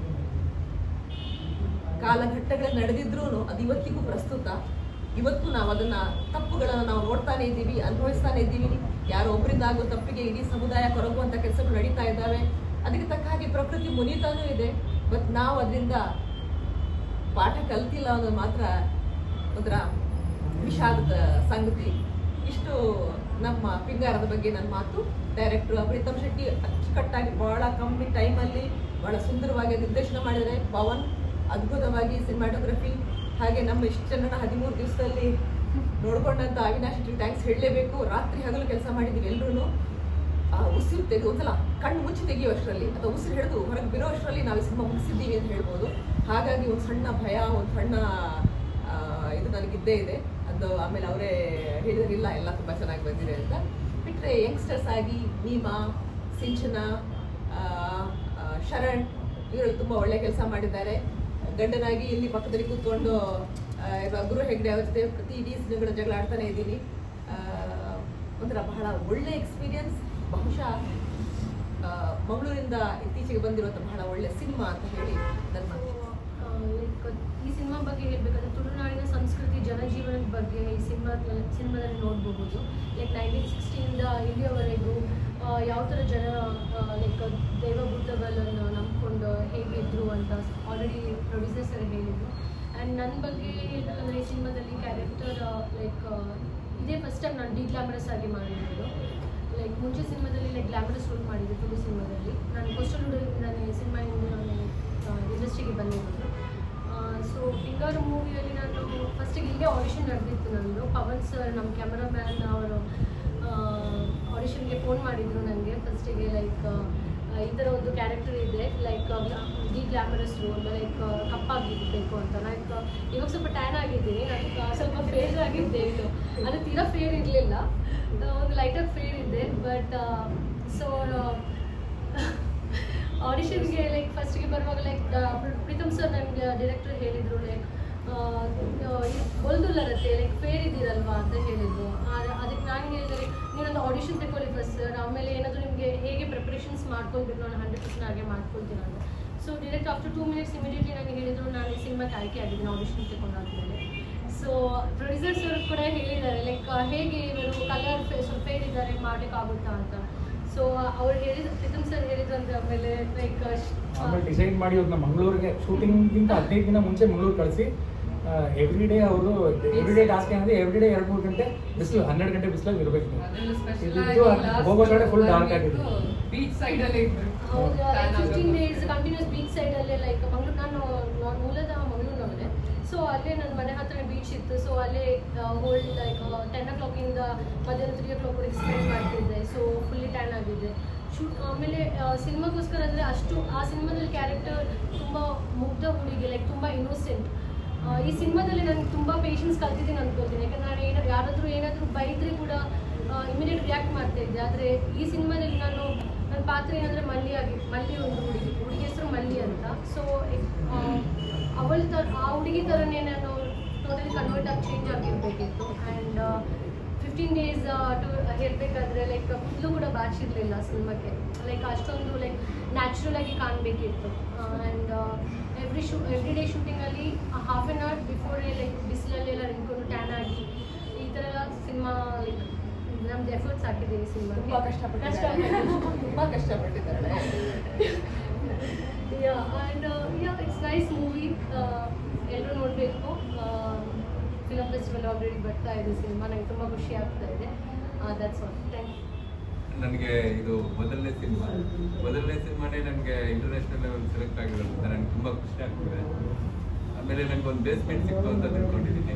Speaker 11: ಕಾಲಘಟ್ಟಗಳಲ್ಲಿ ನಡೆದಿದ್ರೂ ಅದು ಇವತ್ತಿಗೂ ಪ್ರಸ್ತುತ ಇವತ್ತು ನಾವು ಅದನ್ನ ತಪ್ಪುಗಳನ್ನು ನಾವು ನೋಡ್ತಾನೆ ಇದ್ದೀವಿ ಅನುಭವಿಸ್ತಾನೆ ಇದ್ದೀವಿ ಯಾರೋ ಒಬ್ಬರಿಂದ ಆಗೋ ತಪ್ಪಿಗೆ ಇಡೀ ಸಮುದಾಯ ಕೊರಗುವಂತ ಕೆಲಸಗಳು ನಡೀತಾ ಇದ್ದಾವೆ ಅದಕ್ಕೆ ತಕ್ಕ ಹಾಗೆ ಪ್ರಕೃತಿ ಮುನೀತಾನೂ ಇದೆ ಬಟ್ ನಾವು ಅದರಿಂದ ಪಾಠ ಕಲ್ತಿಲ್ಲ ಅನ್ನೋದು ಮಾತ್ರ ಒಂಥರ ವಿಷಾದದ ಸಂಗತಿ ಇಷ್ಟು ನಮ್ಮ ಪಿಂಗಾರದ ಬಗ್ಗೆ ನನ್ನ ಮಾತು ಡೈರೆಕ್ಟರ್ ಪ್ರೀತಮ್ ಶೆಟ್ಟಿ ಅಚ್ಚುಕಟ್ಟಾಗಿ ಬಹಳ ಕಮ್ಮಿ ಟೈಮಲ್ಲಿ ಬಹಳ ಸುಂದರವಾಗಿ ನಿರ್ದೇಶನ ಮಾಡಿದರೆ ಪವನ್ ಅದ್ಭುತವಾಗಿ ಸಿನಿಮಾಟೋಗ್ರಫಿ ಹಾಗೆ ನಮ್ಮ ಇಷ್ಟು ಜನನ ಹದಿಮೂರು ದಿವಸದಲ್ಲಿ ನೋಡ್ಕೊಂಡಂತ ಅವಿನಾಶ್ ಥ್ಯಾಂಕ್ಸ್ ಹೇಳಲೇಬೇಕು ರಾತ್ರಿ ಹಗಲು ಕೆಲಸ ಮಾಡಿದ್ದೀವಿ ಎಲ್ಲರೂ ಉಸಿರು ತೆಗೆದು ಒಂದ್ಸಲ ಕಣ್ಣು ಮುಚ್ಚಿ ತೆಗೆಯುವಷ್ಟರಲ್ಲಿ ಅಥವಾ ಉಸಿರು ಹಿಡಿದು ಹೊರಗೆ ಬಿರೋ ಅಷ್ಟರಲ್ಲಿ ನಾವು ಈ ಸಿನಿಮಾ ಮುಗಿಸಿದ್ದೀವಿ ಅಂತ ಹೇಳ್ಬೋದು ಹಾಗಾಗಿ ಒಂದು ಸಣ್ಣ ಭಯ ಒಂದು ಸಣ್ಣ ಆ, ಇದು ನನಗಿದ್ದೇ ಇದೆ ಅದು ಆಮೇಲೆ ಅವರೇ ಹೇಳಿದ್ರಿಲ್ಲ ಎಲ್ಲ ತುಂಬ ಚೆನ್ನಾಗಿ ಬಂದಿದೆ ಅಂತ ಬಿಟ್ಟರೆ ಯಂಗ್ಸ್ಟರ್ಸ್ ಆಗಿ ನೀಮಾ ಸಿಂಚನ ಆ, ಆ, ಶರಣ್ ಇವರಲ್ಲಿ ತುಂಬ ಒಳ್ಳೆ ಕೆಲಸ ಮಾಡಿದ್ದಾರೆ ಗಂಡನಾಗಿ ಇಲ್ಲಿ ಪಕ್ಕದಲ್ಲಿ ಕೂತ್ಕೊಂಡು ಆ, ಇವಾಗ ಗುರು ಹೆಗ್ಡೆ ಅವ್ರ ಜೊತೆ ಪ್ರತಿ ಇಡೀ ಸಿನಿಮಾಗಳ ಜಗಳ ಆಡ್ತಾನೆ ಇದ್ದೀನಿ ಆ, ಒಂಥರ ಬಹಳ ಒಳ್ಳೆ ಎಕ್ಸ್ಪೀರಿಯನ್ಸ್ ಬಹುಶಃ ಆ, ಮಂಗಳೂರಿಂದ ಇತ್ತೀಚೆಗೆ ಬಂದಿರುವಂಥ ಬಹಳ ಒಳ್ಳೆ ಸಿನಿಮಾ ಅಂತ ಹೇಳಿ ನನ್ನ ಮಾತು.
Speaker 12: ಲೈಕ್ ಈ ಸಿನಿಮಾ ಬಗ್ಗೆ ಹೇಳ್ಬೇಕಂದ್ರೆ ತುಳುನಾಡಿನ ಸಂಸ್ಕೃತಿ ಜನಜೀವನದ ಬಗ್ಗೆ ಈ ಸಿನಿಮಾ ಸಿನಿಮಾದಲ್ಲಿ ನೋಡಬಹುದು ಲೈಕ್ ನೈನ್ಟೀನ್ ಸಿಕ್ಸ್ಟಿಯಿಂದ ಇಲ್ಲಿಯವರೆಗೂ ಆ, ಯಾವ ಥರ ಜನ ಲೈಕ್ ದೈವಭೂತಗಳನ್ನು ನಂಬ್ಕೊಂಡು ಹೇಗಿದ್ರು ಅಂತ ಆಲ್ರೆಡಿ ಪ್ರೊಡ್ಯೂಸರ್ಸ್ ಎಲ್ಲ ಹೇಳಿದ್ರು ಆ್ಯಂಡ್ ನನ್ನ ಬಗ್ಗೆ ಹೇಳ್ಬೇಕಂದ್ರೆ ಈ ಸಿನಿಮಾದಲ್ಲಿ ಕ್ಯಾರೆಕ್ಟರ್ ಲೈಕ್ ಇದೇ ಫಸ್ಟ್ ಟೈಮ್ ನಾನು ಡಿಗ್ಲಾಮರಸ್ ಆಗಿ ಮಾಡಿರೋದು ಲೈಕ್ ಮುಂಚೆ ಸಿನಿಮಾದಲ್ಲಿ ಲೈಕ್ ಗ್ಲಾಮರಸ್ ರೋಲ್ ಮಾಡಿದ್ದೆ ತುಳು ಸಿನಿಮಾದಲ್ಲಿ ನಾನು ಕೋಸ್ಟಲ್ ನಾನು ಈ ಸಿನಿಮಾಯಿಂದ ನಾನು ಇಂಡಸ್ಟ್ರಿಗೆ ಬಂದಿರೋದು ಸೊ ಫಿಂಗರ್ ಮೂವಿಯಲ್ಲಿ ನಾನು ಫಸ್ಟಿಗೆ ಇಲ್ಲೇ ಆಡಿಷನ್ ನಡೆದಿತ್ತು ನಂದು ಪವನ್ ಸರ್ ನಮ್ಮ ಕ್ಯಾಮರಾಮ್ಯಾನ್ ಅವರು ಆಡಿಷನ್ಗೆ ಫೋನ್ ಮಾಡಿದ್ರು ನನಗೆ ಫಸ್ಟಿಗೆ ಲೈಕ್ ಈ ಥರ ಒಂದು ಕ್ಯಾರೆಕ್ಟರ್ ಇದೆ like deglamorous role like ಕಪ್ಪಾಗಿರ್ಬೇಕು ಅಂತ ಲೈಕ್ ಇವಾಗ ಸ್ವಲ್ಪ ಟ್ಯಾನ್ ಆಗಿದ್ದೀನಿ ನಾನು ಸ್ವಲ್ಪ ಫೇರ್ ಆಗಿದ್ದೆ ಇದು ಅದು ತೀರಾ ಫೇರ್ ಇರಲಿಲ್ಲ ಒಂದು ಲೈಟಾಗಿ ಫೇರ್ ಇದೆ ಬಟ್ ಸೊ ಆಡಿಷನ್ಗೆ ಲೈಕ್ ಫಸ್ಟಿಗೆ ಬರುವಾಗ ಲೈಕ್ ಪ್ರೀತಮ್ ಸರ್ ನನಗೆ ಡೈರೆಕ್ಟರ್ ಹೇಳಿದರು ಲೈಕ್ ಒಲ್ದುಲ್ಲರತ್ತೆ ಲೈಕ್ ಫೇರ್ ಇದ್ದೀರಲ್ವಾ ಅಂತ ಹೇಳಿದ್ರು ಆ- ಅದಕ್ಕೆ ನಾನು ಹೇಳಿದರೆ ನೀನೊಂದು ಆಡಿಷನ್ ತಗೊಳ್ಳಿ ಫಸ್ಟ್ ಸರ್ ಆಮೇಲೆ ಏನಾದರೂ ನಿಮಗೆ ಹೇಗೆ ಪ್ರಿಪ್ರೇಷನ್ಸ್ ಮಾಡ್ಕೊಳ್ಬೇಕು ನಾನು ಹಂಡ್ರೆಡ್ ಪರ್ಸೆಂಟ್ ಹಾಗೆ ಮಾಡ್ಕೊಳ್ತೀನಿ ಅಂತ so direct after two minutes immediately ನನಗೆ ಹೇಳಿದರು ನಾನು ಈ ಸಿನಿಮಾಕ್ಕೆ ಆಯ್ಕೆ ಆಗಿದ್ದೀನಿ ಆಡಿಷನ್ ತಗೊಂಡಾದ್ಮೇಲೆ ಸೊ ಪ್ರೊಡ್ಯೂಸರ್ಸ್ ಅವರು ಕೂಡ ಹೇಳಿದ್ದಾರೆ ಲೈಕ್ ಹೇಗೆ ಇವರು ಕಲರ್ ಸ್ವಲ್ಪ ಫೇರ್ ಇದ್ದಾರೆ ಮಾಡೋಕ್ಕಾಗುತ್ತಾ ಅಂತ ಸೊ ಅವ್ರು ಹೇಳಿದ ಪ್ರೀತಮ್ ಸರ್ ಹೇಳಿದ್ರಂದ್ರೆ ಆಮೇಲೆ ಲೈಕ್
Speaker 3: ಆಮೇಲೆ ಡಿಸೈಡ್ ಮಾಡಿ ಅವ್ರನ್ನ ಮಂಗಳೂರಿಗೆ ಶೂಟಿಂಗ್ಗಿಂತ ಹದಿನೈದು ದಿನ ಮುಂಚೆ ಮಂಗಳೂರು ಕಳಿಸಿ ಎವ್ರಿ ಡೇ ಅವರು ಎವ್ರಿ ಡೇ ಟಾಸ್ಕ್ ಏನಂದ್ರೆ ಎವ್ರಿ ಡೇ ಎರಡು ಮೂರು ಗಂಟೆ ಬಿಸಿಲು ಹನ್ನೆರಡು ಗಂಟೆ ಬಿಸಿಲಲ್ಲಿ ಇರಬೇಕು
Speaker 1: ಅದ್ರಲ್ಲೂ special
Speaker 3: ಇದಿದ್ದು
Speaker 1: ಆಗಿ last
Speaker 3: ಹೋಗೋ ಕಡೆ ಫುಲ್
Speaker 1: one
Speaker 3: ಡಾರ್ಕ್
Speaker 1: week
Speaker 3: ಆಗಿದೆ
Speaker 1: ಬೀಚ್ ಸೈಡ್ ಅಲ್ಲೇ ಇದ್ರು
Speaker 12: ಹೌದು
Speaker 1: Tan
Speaker 12: ಫಿಫ್ಟೀನ್
Speaker 1: ಆಗೋದು.
Speaker 12: ಡೇಸ್ ಕಂಟಿನ್ಯೂಸ್ ಬೀಚ್ ಸೈಡಲ್ಲೇ ಲೈಕ್ ಮಂಗಳೂರು ನಾನು ನಾನು ಮೂಲದ ಮಂಗಳೂರಿನವಳೆ ಸೊ ಅಲ್ಲೇ ನನ್ನ ಮನೆ ಹತ್ರ ಬೀಚ್ ಇತ್ತು ಸೊ ಅಲ್ಲೇ ಹೋಲ್ ಲೈಕ್ ಟೆನ್ ಓ ಕ್ಲಾಕಿಂದ ಮಧ್ಯಾಹ್ನ ತ್ರೀ ಓ ಕ್ಲಾಕ್ವರೆಗೆ ಸ್ಪೆಂಡ್ ಮಾಡ್ತಿದ್ದೆ ಸೊ ಫುಲ್ಲಿ ಟ್ಯಾನ್ ಆಗಿದೆ ಶೂಟ್ ಆಮೇಲೆ ಸಿನಿಮಾಗೋಸ್ಕರ ಅಂದರೆ ಅಷ್ಟು ಆ ಸಿನಿಮಾದಲ್ಲಿ ಕ್ಯಾರೆಕ್ಟರ್ ತುಂಬ ಮುಗ್ಧ ಹುಡುಗಿ ಲೈಕ್ ತುಂಬ ಇನ್ನೋಸೆಂಟ್ ಈ ಸಿನಿಮಾದಲ್ಲಿ ನನಗೆ ತುಂಬ ಪೇಷನ್ಸ್ ಕಲ್ತಿದ್ದೀನಿ ಅನ್ಕೊಳ್ತೀನಿ ಯಾಕಂದ್ರೆ ನಾನು ಏನಾದ್ರು ಯಾರಾದರೂ ಏನಾದರೂ ಬೈದ್ರೆ ಕೂಡ ಇಮಿಡಿಯೇಟ್ ರಿಯಾಕ್ಟ್ ಮಾಡ್ತಾ ಇದ್ದೆ ಆದರೆ ಈ ಸಿನಿಮಾದಲ್ಲಿ ನಾನು ನನ್ನ ಪಾತ್ರ ಏನಂದರೆ ಮಲ್ಲಿ ಆಗಿ ಮಲ್ಲಿ ಒಂದು ಹುಡುಗಿ ಹುಡುಗಿ ಹೆಸರು ಮಲ್ಲಿ ಅಂತ ಸೊ ಅವಳ ಥರ ಆ ಹುಡುಗಿ ಥರನೇ ನಾನು ಟೋಟಲಿ ಕನ್ವರ್ಟ್ ಆಗಿ ಚೇಂಜ್ ಆಗಿರಬೇಕಿತ್ತು ಆ್ಯಂಡ್ ಫಿಫ್ಟೀನ್ ಡೇಸ್ ಟು ಹೇಳಬೇಕಾದ್ರೆ ಲೈಕ್ ಕೂದಲು ಕೂಡ ಬಾಚಿರಲಿಲ್ಲ ಸಿನಿಮಾಕ್ಕೆ ಲೈಕ್ ಅಷ್ಟೊಂದು ಲೈಕ್ ನ್ಯಾಚುರಲ್ ಆಗಿ ಕಾಣಬೇಕಿತ್ತು ಆ್ಯಂಡ್ ಎವ್ರಿ ಶೂ ಎವ್ರಿ ಡೇ ಶೂಟಿಂಗಲ್ಲಿ ಹಾಫ್ ಆನ್ ಅವರ್ ಬಿಫೋರೇ ಲೈಕ್ ಬಿಸಿಲಲ್ಲೆಲ್ಲ ನಿಂತ್ಕೊಂಡು ಟ್ಯಾನ್ ಆಗಿ ಈ ಥರ ಎಲ್ಲ ಸಿನಿಮಾ ಲೈಕ್ ನಮ್ದು ಎಫರ್ಟ್ಸ್ ಹಾಕಿದ್ದೀವಿ ಸಿನಿಮಾ
Speaker 11: ತುಂಬಾ ಕಷ್ಟಪಟ್ಟಿದ್ದಾರೆ ತುಂಬಾ ಕಷ್ಟಪಟ್ಟಿದ್ದಾರೆ
Speaker 12: and yeah it's nice movie ಎಲ್ಲರೂ ನೋಡಬೇಕು ಫಿಲಮ್ ಫೆಸ್ಟಿವಲ್ ಆಲ್ರೆಡಿ ಬರ್ತಾ ಇದೆ ಸಿನಿಮಾ ನನಗೆ ತುಂಬ ಖುಷಿ ಆಗ್ತಾ ಇದೆ ದಟ್ಸ್ ಆಲ್ ಥ್ಯಾಂಕ್ ಯು
Speaker 13: ನನಗೆ ಇದು ಮೊದಲನೇ ಸಿನಿಮಾ ಮೊದಲನೇ ಸಿನಿಮಾನೇ ನನಗೆ ಇಂಟರ್ನ್ಯಾಷನಲ್ ಲೆವೆಲ್ ಸೆಲೆಕ್ಟ್ ಆಗಿರೋದ್ರಿಂದ ನನಗೆ ತುಂಬ ಖುಷಿ ಆಗ್ತಿದೆ ಆಮೇಲೆ ನನಗೆ ಒಂದು ಬೇಸ್ಮೆಂಟ್ ಸಿಕ್ತು ಅಂತ ತಿಳ್ಕೊಂಡಿದ್ದೀನಿ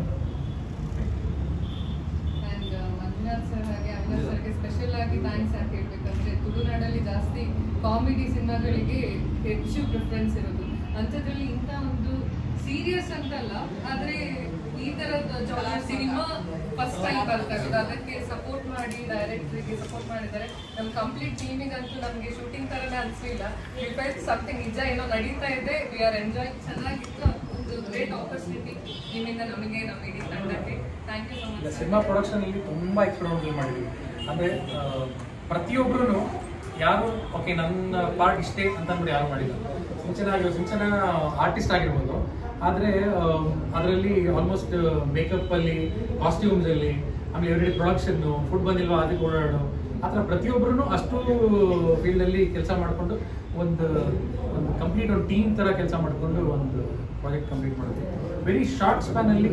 Speaker 1: ಆ್ಯಂಡ್ ಮಂಜುನಾಥ್ ಸರ್ ಹಾಗೆ ಅವಿನಾಶ್ ಸರ್ಗೆ ಸ್ಪೆಷಲ್ ಆಗಿ ಥ್ಯಾಂಕ್ಸ್ ಅಂತ ಹೇಳ್ಬೇಕಂದ್ರೆ ತುಳುನಾಡಲ್ಲಿ ಜಾಸ್ತಿ ಕಾಮಿಡಿ ಸಿನಿಮಾಗಳಿಗೆ ಹೆಚ್ಚು ಪ್ರಿಫರೆನ್ಸ್ ಇರೋದು ಅಂಥದ್ರಲ್ಲಿ ಇಂಥ ಒಂದು ಸೀರಿಯಸ್ ಅಂತಲ್ಲ ಆದರೆ ಈ ಥರದ ಸಿನಿಮಾ ಫಸ್ಟ್ ಟೈಮ್ ಬರ್ತಾ ಇರೋದು ಅದಕ್ಕೆ ಸಪೋರ್ಟ್ ಮಾಡಿ ಡೈರೆಕ್ಟ್ರಿಗೆ ಸಪೋರ್ಟ್ ಮಾಡಿದ್ದಾರೆ ನಮ್ಮ ಕಂಪ್ಲೀಟ್ ಟೀಮಿಗಂತೂ ನಮಗೆ ಶೂಟಿಂಗ್ ಥರನೇ ಅನಿಸಲಿಲ್ಲ ವಿ ಫೆಲ್ಟ್ ಸಮಥಿಂಗ್ ನಿಜ ಏನೋ ನಡೀತಾ ಇದೆ ವಿ ಆರ್ ಎಂಜಾಯ್ ಚೆನ್ನಾಗಿತ್ತು ಒಂದು ಗ್ರೇಟ್ ಆಪರ್ಚುನಿಟಿ ನಿಮ್ಮಿಂದ ನಮಗೆ ನಮ್ಮ ಇಡೀ ತಂಡಕ್ಕೆ thank you so much
Speaker 3: cinema production ಅಲ್ಲಿ ತುಂಬಾ ಎಕ್ಸ್ಪೆರಿಮೆಂಟಲ್ ಮಾಡಿದ್ವಿ ಅಂದ್ರೆ ಪ್ರತಿಯೊಬ್ಬರು ಯಾರು ಓಕೆ ನನ್ನ ಪಾರ್ಟ್ ಇಷ್ಟೇ ಅಂತ ಅಂದ್ಬಿಟ್ಟು ಯಾರು ಮಾಡಿಲ್ಲ ಸಿಂಚನ ಆಗಿರೋ ಸಿಂಚನ ಆರ್ಟಿಸ್ಟ್ ಆಗಿರ್ಬೋದು ಆದರೆ ಅದರಲ್ಲಿ ಆಲ್ಮೋಸ್ಟ್ ಮೇಕಪ್ ಅಲ್ಲಿ ಕಾಸ್ಟ್ಯೂಮ್ಸ್ ಅಲ್ಲಿ ಆಮೇಲೆ ಎವ್ರಿ ಪ್ರೊಡಕ್ಷನ್ ಫುಡ್ ಬಂದಿಲ್ವಾ ಅದಕ್ಕೆ ಓಡಾಡೋ ಆ ಥರ ಪ್ರತಿಯೊಬ್ಬರು ಅಷ್ಟು ಫೀಲ್ಡಲ್ಲಿ ಕೆಲಸ ಮಾಡಿಕೊಂಡು ಒಂದು ಒಂದು ಕಂಪ್ಲೀಟ್ ಒಂದು ಟೀಮ್ ಥರ ಕೆಲಸ ಮಾಡಿಕೊಂಡು ಒಂದು ಪ್ರಾಜೆಕ್ಟ್ ಕಂಪ್ಲೀಟ್ ಮಾಡಿದ್ವಿ ವೆರಿ ಶಾರ್ಟ್ ಸ್ಪ್ಯಾನಲ್ಲಿ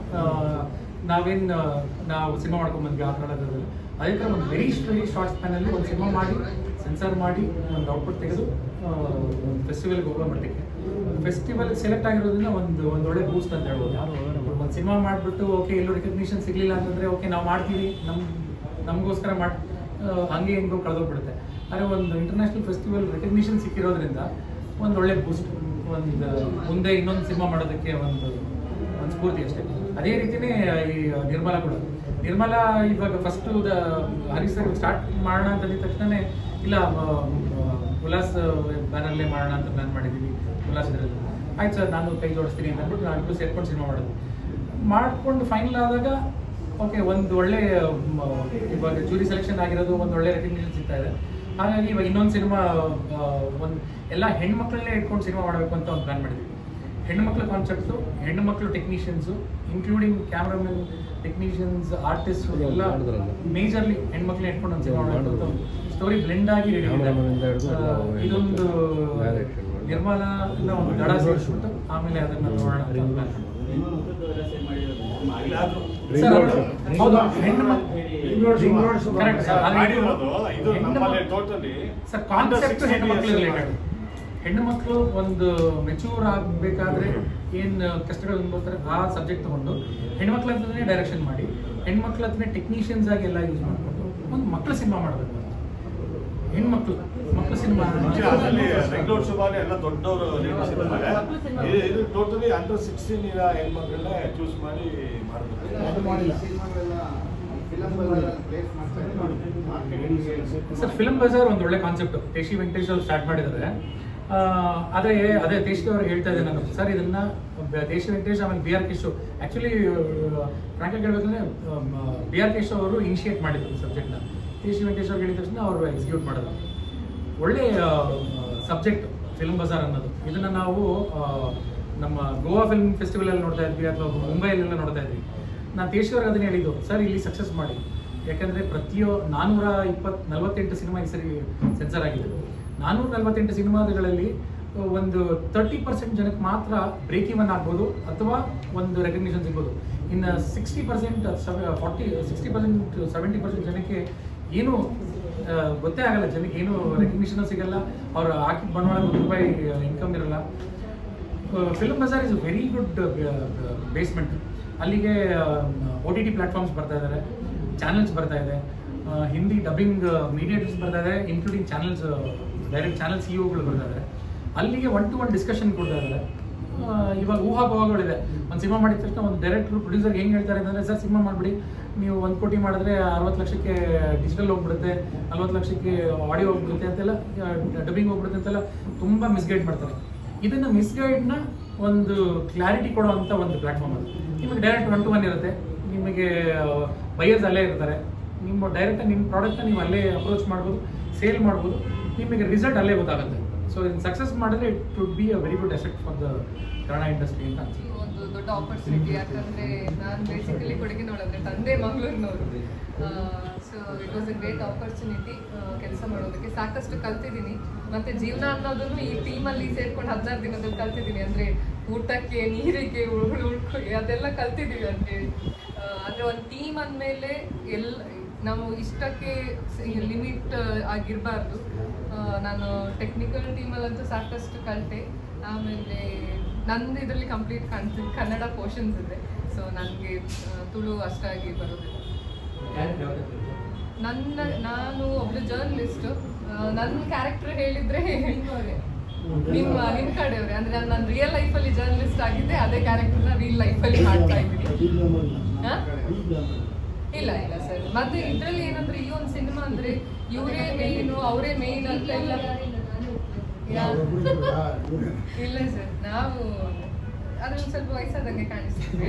Speaker 3: ನಾವೇನು ನಾವು ಸಿನಿಮಾ ಮಾಡ್ಕೊಂಡು ಬಂದ್ವಿ ಆ ಕಾಲದಲ್ಲಿ ಅದೇ ಥರ ಒಂದು ವೆರಿ ವೆರಿ ಶಾರ್ಟ್ ಸ್ಪ್ಯಾನಲ್ಲಿ ಒಂದು ಸಿನಿಮಾ ಮಾಡಿ ಸೆನ್ಸರ್ ಮಾಡಿ ಒಂದು ಔಟ್ಪುಟ್ ತೆಗೆದು ಒಂದು ಫೆಸ್ಟಿವಲ್ಗೆ ಹೋಗೋ ಮಟ್ಟಕ್ಕೆ ಫೆಸ್ಟಿವಲ್ ಸೆಲೆಕ್ಟ್ ಆಗಿರೋದ್ರಿಂದ ಒಂದು ಒಂದು ಒಳ್ಳೆ ಬೂಸ್ಟ್ ಅಂತ ಹೇಳ್ಬೋದು ಒಂದು ಸಿನಿಮಾ ಮಾಡಿಬಿಟ್ಟು ಓಕೆ ಎಲ್ಲೂ ರೆಕಗ್ನಿಷನ್ ಸಿಗಲಿಲ್ಲ ಅಂತಂದರೆ ಓಕೆ ನಾವು ಮಾಡ್ತೀವಿ ನಮ್ಮ ನಮಗೋಸ್ಕರ ಮಾಡಿ ಹಂಗೆ ಹೆಂಗೋ ಕಳೆದೋಗ್ಬಿಡುತ್ತೆ ಆದರೆ ಒಂದು ಇಂಟರ್ನ್ಯಾಷನಲ್ ಫೆಸ್ಟಿವಲ್ ರೆಕಗ್ನಿಷನ್ ಸಿಕ್ಕಿರೋದ್ರಿಂದ ಒಂದು ಒಳ್ಳೆ ಬೂಸ್ಟ್ ಒಂದು ಮುಂದೆ ಇನ್ನೊಂದು ಸಿನಿಮಾ ಮಾಡೋದಕ್ಕೆ ಒಂದು ಒಂದು ಸ್ಫೂರ್ತಿ ಅಷ್ಟೇ ಅದೇ ರೀತಿನೇ ಈ ನಿರ್ಮಲಾ ಕೂಡ ನಿರ್ಮಲಾ ಇವಾಗ ಫಸ್ಟ್ ಹರೀಶ್ ಸರ್ ಸ್ಟಾರ್ಟ್ ಮಾಡೋಣ ಅಂತ ಅಂದಿದ ತಕ್ಷಣನೇ ಇಲ್ಲ ಆ, ಆ, ಉಲ್ಲಾಸ್ ಬ್ಯಾನರ್ಲೇ ಮಾಡೋಣ ಅಂತ ಪ್ಲಾನ್ ಮಾಡಿದ್ದೀವಿ ಉಲ್ಲಾಸ್ ಇದರಲ್ಲಿ ಆಯ್ತು ಸರ್ ನಾನು ಕೈ ಜೋಡಿಸ್ತೀನಿ ಅಂತ ಅಂದ್ಬಿಟ್ಟು ನಾವು ಇಬ್ಬರು ಸೇರ್ಕೊಂಡು ಸಿನಿಮಾ ಮಾಡೋದು ಮಾಡ್ಕೊಂಡು ಫೈನಲ್ ಆದಾಗ ಓಕೆ ಒಂದು ಒಳ್ಳೆ ಮ, ಇವಾಗ ಜೂರಿ ಸೆಲೆಕ್ಷನ್ ಆಗಿರೋದು ಒಂದು ಒಳ್ಳೆ ರೆಕಗ್ನಿಷನ್ ಸಿಗ್ತಾ ಇದೆ ಹಾಗಾಗಿ ಇವಾಗ ಇನ್ನೊಂದು ಸಿನಿಮಾ ಒಂದು ಎಲ್ಲ ಹೆಣ್ಮಕ್ಳನ್ನೇ ಇಟ್ಕೊಂಡು ಸಿನಿಮಾ ಮಾಡಬೇಕು ಅಂತ ಒಂದು ಪ್ಲಾನ್ ಮಾಡಿದ್ವಿ ಹೆಣ್ಮಕ್ಳ ಕಾನ್ಸೆಪ್ಟು ಹೆಣ್ಮಕ್ಳು technicians including cameraman technicians artist ಎಲ್ಲ ಮೇಜರ್ಲಿ ಹೆಣ್ಮಕ್ಳನ್ನ ಇಟ್ಕೊಂಡು ಒಂದು ಸಿನಿಮಾ ಮಾಡಬೇಕು ಅಂತ ಒಂದು ಸ್ಟೋರಿ ಬ್ಲೆಂಡ್ ಆಗಿ ರೆಡಿ ಇದೊಂದು ನಿರ್ಮಲಾ ಎಲ್ಲ ಒಂದು ದಡ ಸೇರಿಸ್ಬಿಟ್ಟು ಆಮೇಲೆ ಅದನ್ನ ನೋಡೋಣ ಅಂತ plan ಮಾಡಿದ್ವಿ. ಸರ್, ಅದು- ಹೌದು, ಹೆಣ್ಣು ಮಕ್- Correct, sir. ಅದು ಇದು-
Speaker 9: ಮಾಡಿರೋದು ಇದು
Speaker 3: ಹೆಣ್ಣು
Speaker 9: ನಮ್ಮಲ್ಲಿ
Speaker 3: ಮಕ್-
Speaker 9: ಟೋಟಲಿ
Speaker 3: ಸರ್ ಕಾನ್ಸೆಪ್ಟ್ ಹೆಣ್ಣು ಮಕ್ಕಳು ರಿಲೇಟೆಡ್ ಹೆಣ್ಣು ಮಕ್ಕಳು ಒಂದು ಮೆಚೂರ್ ಆಗಬೇಕಾದ್ರೆ ಏನು ಕಷ್ಟಗಳು ಅನ್ಬೋತಾರೆ ಆ ಸಬ್ಜೆಕ್ಟ್ ತಗೊಂಡು ಹೆಣ್ಮಕ್ಳ ಹತ್ರನೇ ಡೈರೆಕ್ಷನ್ ಮಾಡಿ ಹೆಣ್ಮಕ್ಳ ಹತ್ರನೇ ಟೆಕ್ನಿಷಿಯನ್ಸ್ ಆಗಿ ಎಲ್ಲ ಯೂಸ್ ಮಾಡಿಕೊಂಡು ಒಂದು ಮಕ್ಕಳ ಸಿನಿಮಾ ಮಾಡಬೇಕು ಹೆಣ್ಮಕ್ಳು ಮಕ್ಕಳ ಸಿನಿಮಾ
Speaker 9: ಮುಂಚೆ ಅದರಲ್ಲಿ ಬೆಂಗಳೂರು ಸುಮಾರು ಎಲ್ಲ ದೊಡ್ಡವರು ನಿರ್ಮಿಸಿರ್ತಾರೆ ಇದು- ಇದು ಟೋಟಲಿ ಅಂಡರ್ ಸಿಕ್ಸ್ಟೀನ್ ಇರೋ ಹೆಣ್ಮಕ್ಳನ್ನೇ ಚೂಸ್ ಮಾಡಿ ಮಾಡಬೇಕು
Speaker 3: ಸರ್ ಫಿಲ್ಮ್ ಬಜಾರ್ ಒಂದು ಒಳ್ಳೆ ಕಾನ್ಸೆಪ್ಟ್ ತೇಶಿ ವೆಂಕಟೇಶ್ ಅವರು ಸ್ಟಾರ್ಟ್ ಮಾಡಿದ್ದಾರೆ ಆ, ಆದ್ರೆ ಅದೇ ತೇಶಿ ಅವರು ಹೇಳ್ತಾ ಇದ್ದೆ ನಾನು ಸರ್ ಇದನ್ನ ಬ- ತೇಶಿ ವೆಂಕಟೇಶ್ ಆಮೇಲೆ B R Kisho actually frank ಹೇಳ್ಬೇಕಂದ್ರೆ ಬಿ ಆರ್ ಕಿಶೋ ಅವರು ಇನಿಷಿಯೇಟ್ ಮಾಡಿದ್ರು ಈ ಸಬ್ಜೆಕ್ಟ್ನ ತೇಶಿ ವೆಂಕಟೇಶ್ ಅವ್ರು ಹೇಳಿದ ತಕ್ಷಣ ಅವರು ಎಕ್ಸಿಕ್ಯೂಟ್ ಮಾಡೋದು ಒಳ್ಳೆ ಸಬ್ಜೆಕ್ಟ್ ಫಿಲ್ಮ್ ಬಜಾರ್ ಅನ್ನೋದು ಇದನ್ನ ನಾವು ಆ, ನಮ್ಮ ಗೋವಾ ಫಿಲ್ಮ್ ಫೆಸ್ಟಿವಲ್ ಅಲ್ಲಿ ನೋಡ್ತಾ ಇದ್ವಿ ಅಥವಾ ಮುಂಬೈಲೆಲ್ಲ ನೋಡ್ತಾ ಇದ್ವಿ ನಾನು ತೇಶ್ ಅವ್ರಿಗೆ ಅದನ್ನ ಹೇಳಿದ್ದು ಸರ್ ಇಲ್ಲಿ ಸಕ್ಸಸ್ ಮಾಡಿ ಯಾಕಂದ್ರೆ ಪ್ರತಿಯೊ ನಾನೂರ ಇಪ್ಪತ್ ನಲವತ್ತೆಂಟು ಸಿನಿಮಾ ಈ ಸರಿ ಸೆನ್ಸರ್ ಆಗಿದೆ ನಾನೂರ ನಲವತ್ತೆಂಟು ಸಿನಿಮಾಗಳಲ್ಲಿ ಒಂದು ತರ್ಟಿ ಪರ್ಸೆಂಟ್ ಜನಕ್ಕೆ ಮಾತ್ರ ಬ್ರೇಕ್ ಇವನ್ ಆಗ್ಬೋದು ಅಥವಾ ಒಂದು ರೆಕಗ್ನಿಷನ್ ಸಿಗ್ಬೋದು ಇನ್ನು sixty percent forty sixty percent seventy percent ಜನಕ್ಕೆ ಏನು ಆ, ಗೊತ್ತೇ ಆಗಲ್ಲ ಜನಕ್ಕೆ ಏನು ರೆಕಗ್ನಿಷನ್ ಸಿಗಲ್ಲ ಅವ್ರು ಹಾಕಿದ ಬಂಡವಾಳ ಒಂದು ರೂಪಾಯಿ ಇನ್ಕಮ್ ಇರಲ್ಲ film bazaar is very good basement ಅಲ್ಲಿಗೆ ಒ ಟಿ ಟಿ ಪ್ಲಾಟ್ಫಾರ್ಮ್ಸ್ ಬರ್ತಾ ಇದ್ದಾರೆ ಚಾನಲ್ಸ್ ಬರ್ತಾ ಇದೆ ಆ, ಹಿಂದಿ ಡಬ್ಬಿಂಗ್ ಮೀಡಿಯೇಟರ್ಸ್ ಬರ್ತಾ ಇದೆ ಇನ್ಕ್ಲೂಡಿಂಗ್ ಚಾನಲ್ಸ್ ಡೈರೆಕ್ಟ್ ಚಾನಲ್ ಸಿ ಒಗಳು ಬರ್ತಾ ಇದ್ದಾರೆ ಅಲ್ಲಿಗೆ ಒನ್ ಟು ಒನ್ ಡಿಸ್ಕಷನ್ ಕೊಡ್ತಾ ಇದ್ದಾರೆ ಆ, ಇವಾಗ ಊಹಾಭಾವಗಳಿದೆ ಒಂದು ಸಿನಿಮಾ ಮಾಡಿದ ತಕ್ಷಣ ಒಂದು ಡೈರೆಕ್ಟ್ರು ಪ್ರೊಡ್ಯೂಸರ್ ಹೆಂಗೆ ಹೇಳ್ತಾರೆ ಅಂತಂದರೆ ಸರ್ ಸಿನಿಮಾ ಮಾಡಿಬಿಡಿ ನೀವು ಒಂದು ಕೋಟಿ ಮಾಡಿದ್ರೆ ಅರವತ್ತು ಲಕ್ಷಕ್ಕೆ ಡಿಜಿಟಲ್ ಹೋಗ್ಬಿಡುತ್ತೆ ನಲ್ವತ್ತು ಲಕ್ಷಕ್ಕೆ ಆಡಿಯೋ ಹೋಗ್ಬಿಡುತ್ತೆ ಅಂತೆಲ್ಲ ಡಬ್ಬಿಂಗ್ ಹೋಗ್ಬಿಡುತ್ತೆ ಅಂತೆಲ್ಲ ತುಂಬ ಮಿಸ್ಗೈಡ್ ಮಾಡ್ತಾರೆ ಇದನ್ನು ಮಿಸ್ಗೈಡ್ನ ಒಂದು ಕ್ಲಾರಿಟಿ ಕೊಡುವಂಥ ಒಂದು ಪ್ಲಾಟ್ಫಾರ್ಮ್ ಅದು ನಿಮಗೆ ಡೈರೆಕ್ಟ್ ಒನ್ ಟು ಒನ್ ಇರುತ್ತೆ ನಿಮಗೆ ಬೈಯರ್ಸ್ ಅಲ್ಲೇ ಇರ್ತಾರೆ ನಿಮ್ಮ ಡೈರೆಕ್ಟ್ ನಿಮ್ಮ ಪ್ರಾಡಕ್ಟ್ನ ನೀವು ಅಲ್ಲೇ ಅಪ್ರೋಚ್ ಮಾಡ್ಬೋದು ಸೇಲ್ ಮಾಡ್ಬೋದು ನಿಮಗೆ ರಿಸಲ್ಟ್ ಅಲ್ಲೇ ಗೊತ್ತಾಗುತ್ತೆ ಸೊ ಇದನ್ನು ಸಕ್ಸಸ್ ಮಾಡಿದ್ರೆ it would be a very good effect for the Kannada industry ಅಂತ ಅನ್ಸುತ್ತೆ
Speaker 1: ಒಂದು ದೊಡ್ಡ ಆಪರ್ಚುನಿಟಿ ಯಾಕಂದ್ರೆ ನಾನು ಬೇಸಿಕಲಿ ಕೊಡಗಿನವಳು ಅಂದ್ರೆ ತಂದೆ ಮಂಗಳೂರಿನವರು so it was a great opportunity ಕೆಲಸ ಮಾಡೋದಕ್ಕೆ ಸಾಕಷ್ಟು ಕಲ್ತಿದ್ದೀನಿ ಮತ್ತೆ ಜೀವನ ಅನ್ನೋದನ್ನು ಈ ಟೀಮಲ್ಲಿ ಸೇರ್ಕೊಂಡು ಹದಿನಾರು ದಿನದಲ್ಲಿ ಕಲ್ತಿದ್ದೀನಿ ಅಂದ್ರೆ ಊಟಕ್ಕೆ ನೀರಿಗೆ ಉಳ್ ಉಳ್ಕೊ ಅದೆಲ್ಲ ಕಲ್ತಿದ್ದೀವಿ ಅಂದ್ರೆ ಆ, ಅಂದ್ರೆ ಒಂದು ಟೀಮ್ ಅಂದಮೇಲೆ ಎಲ್ಲ ನಾವು ಇಷ್ಟಕ್ಕೆ ಲಿಮಿಟ್ ಆಗಿರಬಾರ್ದು ನಾನು ಟೆಕ್ನಿಕಲ್ ಟೀಮಲ್ಲಂತೂ ಸಾಕಷ್ಟು ಕಲಿತೆ ಆಮೇಲೆ ನಂದು ಇದರಲ್ಲಿ ಕಂಪ್ಲೀಟ್ ಕನ್ ಕನ್ನಡ ಪೋರ್ಷನ್ಸ್ ಇದೆ ಸೊ ನನಗೆ ತುಳು ಅಷ್ಟಾಗಿ ಬರೋದಿಲ್ಲ ನನ್ನ ನಾನು ಒಬ್ಳು ಜರ್ನಲಿಸ್ಟ್ ನನ್ನ ಕ್ಯಾರೆಕ್ಟರ್ ಹೇಳಿದ್ರೆ ನಿಮ್ಮ ನಿಮ್ಮ ಕಡೆಯವ್ರೆ ಅಂದ್ರೆ ನಾನು ನನ್ನ ರಿಯಲ್ ಲೈಫಲ್ಲಿ ಜರ್ನಲಿಸ್ಟ್ ಆಗಿದ್ದೆ ಅದೇ ಕ್ಯಾರೆಕ್ಟರ್ನ ರಿಯಲ್ ಲೈಫಲ್ಲಿ ಮಾಡ್ತಾ ಇದ್ದೀನಿ ಹಾ? ಇಲ್ಲ ಇಲ್ಲ ಸರ್ ಮತ್ತೆ ಇದ್ರಲ್ಲಿ ಏನಂದ್ರೆ ಈ ಒಂದು ಸಿನಿಮಾ ಅಂದ್ರೆ ಇವರೇ ಮೇಯ್ನು ಅವರೇ ಮೇಯ್ನ್ ಅಂತ ಎಲ್ಲ ಯಾ- ಇಲ್ಲ ಸರ್ ನಾವು ಅದ್ರಲ್ಲಿ ಸ್ವಲ್ಪ ವಯಸ್ಸಾದಂಗೆ ಕಾಣಿಸ್ತೀವಿ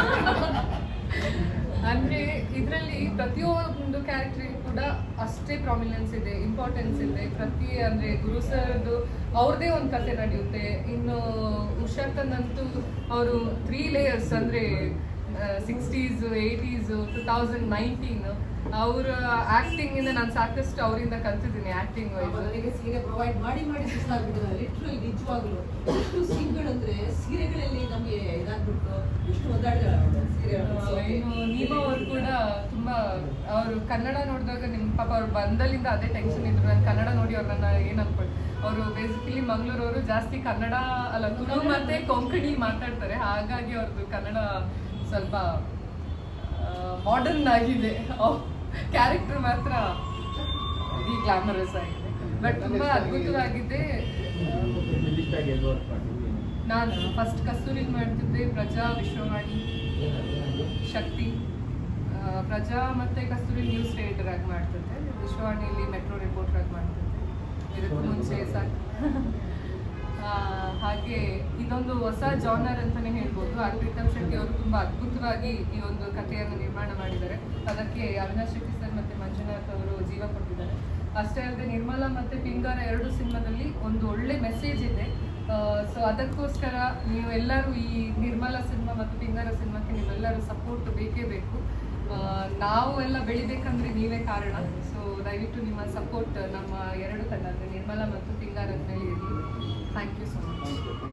Speaker 1: ಅಂದ್ರೆ ಇದರಲ್ಲಿ ಪ್ರತಿಯೊಂದು ಕ್ಯಾರೆಕ್ಟರ್ ಕೂಡ ಅಷ್ಟೇ ಪ್ರಾಮಿನೆನ್ಸ್ ಇದೆ ಇಂಪಾರ್ಟೆನ್ಸ್ ಇದೆ ಪ್ರತಿ ಅಂದ್ರೆ ಗುರು ಸರ್ದು ಅವ್ರದೇ ಒಂದು ಕತೆ ನಡೆಯುತ್ತೆ ಇನ್ನು ಉಷಾಕನ್ನಂತೂ ಅವರು ತ್ರೀ ಲೇಯರ್ಸ್ ಅಂದ್ರೆ sixties eighties two thousand nineteen ಅವರ ಆಕ್ಟಿಂಗ್ ಇಂದ ನಾನು ಸಾಕಷ್ಟು ಅವರಿಂದ ಕಲ್ತಿದ್ದೀನಿ ಆಕ್ಟಿಂಗ್ ವೈಸ್
Speaker 11: ಮೊದಲಿಗೆ ಸೀರೆ ಪ್ರೊವೈಡ್ ಮಾಡಿ ಮಾಡಿ ಸುಸ್ತಾಗ್ಬಿಟ್ಟಿದೆ ಲಿಟ್ರಲ್ ನಿಜವಾಗ್ಲು ಎಷ್ಟು ಸೀನ್ಗಳಂದ್ರೆ ಸೀರೆಗಳಲ್ಲಿ ನಮಗೆ ಇದಾಗ್ಬಿಟ್ಟು ಎಷ್ಟು ಒದ್ದಾಡಿದಾಳೆ ಅವಳು ಸೀರೆ
Speaker 1: ಇನ್ನು ನೀಮಾ ಅವರು ಕೂಡ ತುಂಬಾ ಅವರು ಕನ್ನಡ ನೋಡಿದಾಗ ನಿಮ್ ಪಾಪ ಅವ್ರು ಬಂದಲ್ಲಿಂದ ಅದೇ ಟೆನ್ಷನ್ ಇದ್ರು ನಾನು ಕನ್ನಡ ನೋಡಿ ಅವ್ರನ್ನ ಏನ್ ಅನ್ಕೊಂಡು ಅವರು ಬೇಸಿಕಲಿ ಮಂಗಳೂರವರು ಜಾಸ್ತಿ ಕನ್ನಡ ಅಲ್ಲ ತುಳು ಮತ್ತೆ ಕೊಂಕಣಿ ಮಾತಾಡ್ತಾರೆ ಹಾಗಾಗಿ ಅವ್ರದ್ದು ಕನ್ನಡ ಸ್ವಲ್ಪ ಮಾಡರ್ನ್ ಆಗಿದೆ ಕ್ಯಾರೆಕ್ಟರ್ ಮಾತ್ರ ಈ ಗ್ಲಾಮರಸ್ ಆಗಿದೆ ಬಟ್ ತುಂಬಾ ಅದ್ಭುತವಾಗಿದೆ ನಾನು ಫಸ್ಟ್ ಕಸ್ತೂರಿ ಮಾಡ್ತಿದ್ದೆ ಪ್ರಜಾ ವಿಶ್ವವಾಣಿ ಶಕ್ತಿ ಆ, ಪ್ರಜಾ ಮತ್ತೆ ಕಸ್ತೂರಿ ನ್ಯೂಸ್ ರೇಡರ್ ಆಗಿ ಮಾಡ್ತಿದ್ದೆ ವಿಶ್ವವಾಣಿಯಲ್ಲಿ ಮೆಟ್ರೋ ರಿಪೋರ್ಟರ್ ಆಗಿ ಮಾಡ್ತಿದ್ದೆ ಇದಕ್ಕೂ ಮುಂಚೆ ಸಾಕು ಆ, ಹಾಗೆ ಇದೊಂದು ಹೊಸ ಜಾನರ್ ಅಂತಾನೆ ಹೇಳ್ಬೋದು ಆರ್ ಪ್ರೀತಮ್ ಶೆಟ್ಟಿ ಅವರು ತುಂಬಾ ಅದ್ಭುತವಾಗಿ ಈ ಒಂದು ಕಥೆಯನ್ನು ನಿರ್ಮಾಣ ಮಾಡಿದ್ದಾರೆ ಅದಕ್ಕೆ ಅವಿನಾಶ್ ಶೆಟ್ಟಿ ಸರ್ ಮತ್ತೆ ಮಂಜುನಾಥ್ ಅವರು ಜೀವ ಕೊಟ್ಟಿದ್ದಾರೆ ಅಷ್ಟೇ ಅಲ್ಲದೆ ನಿರ್ಮಲಾ ಮತ್ತೆ ಪಿಂಗಾರ ಎರಡು ಸಿನಿಮಾದಲ್ಲಿ ಒಂದು ಒಳ್ಳೆ ಮೆಸೇಜ್ ಇದೆ ಸೊ ಅದಕ್ಕೋಸ್ಕರ ನೀವು ಎಲ್ಲರೂ ಈ ನಿರ್ಮಲಾ ಸಿನಿಮಾ ಮತ್ತು ಪಿಂಗಾರ ಸಿನಿಮಾಕ್ಕೆ ನೀವೆಲ್ಲರೂ ಸಪೋರ್ಟ್ ಬೇಕೇ ಬೇಕು ಆ, ನಾವು ಎಲ್ಲ ಬೆಳಿಬೇಕಂದ್ರೆ ನೀವೇ ಕಾರಣ ಸೊ ದಯವಿಟ್ಟು ನಿಮ್ಮ ಸಪೋರ್ಟ್ ನಮ್ಮ ಎರಡು ತಂಡ ಅಂದರೆ ನಿರ್ಮಲಾ ಮತ್ತು ಪಿಂಗಾರದ ಮೇಲೆ ಇರಲಿ ಥ್ಯಾಂಕ್ ಯು ಸೊ ಮಚ್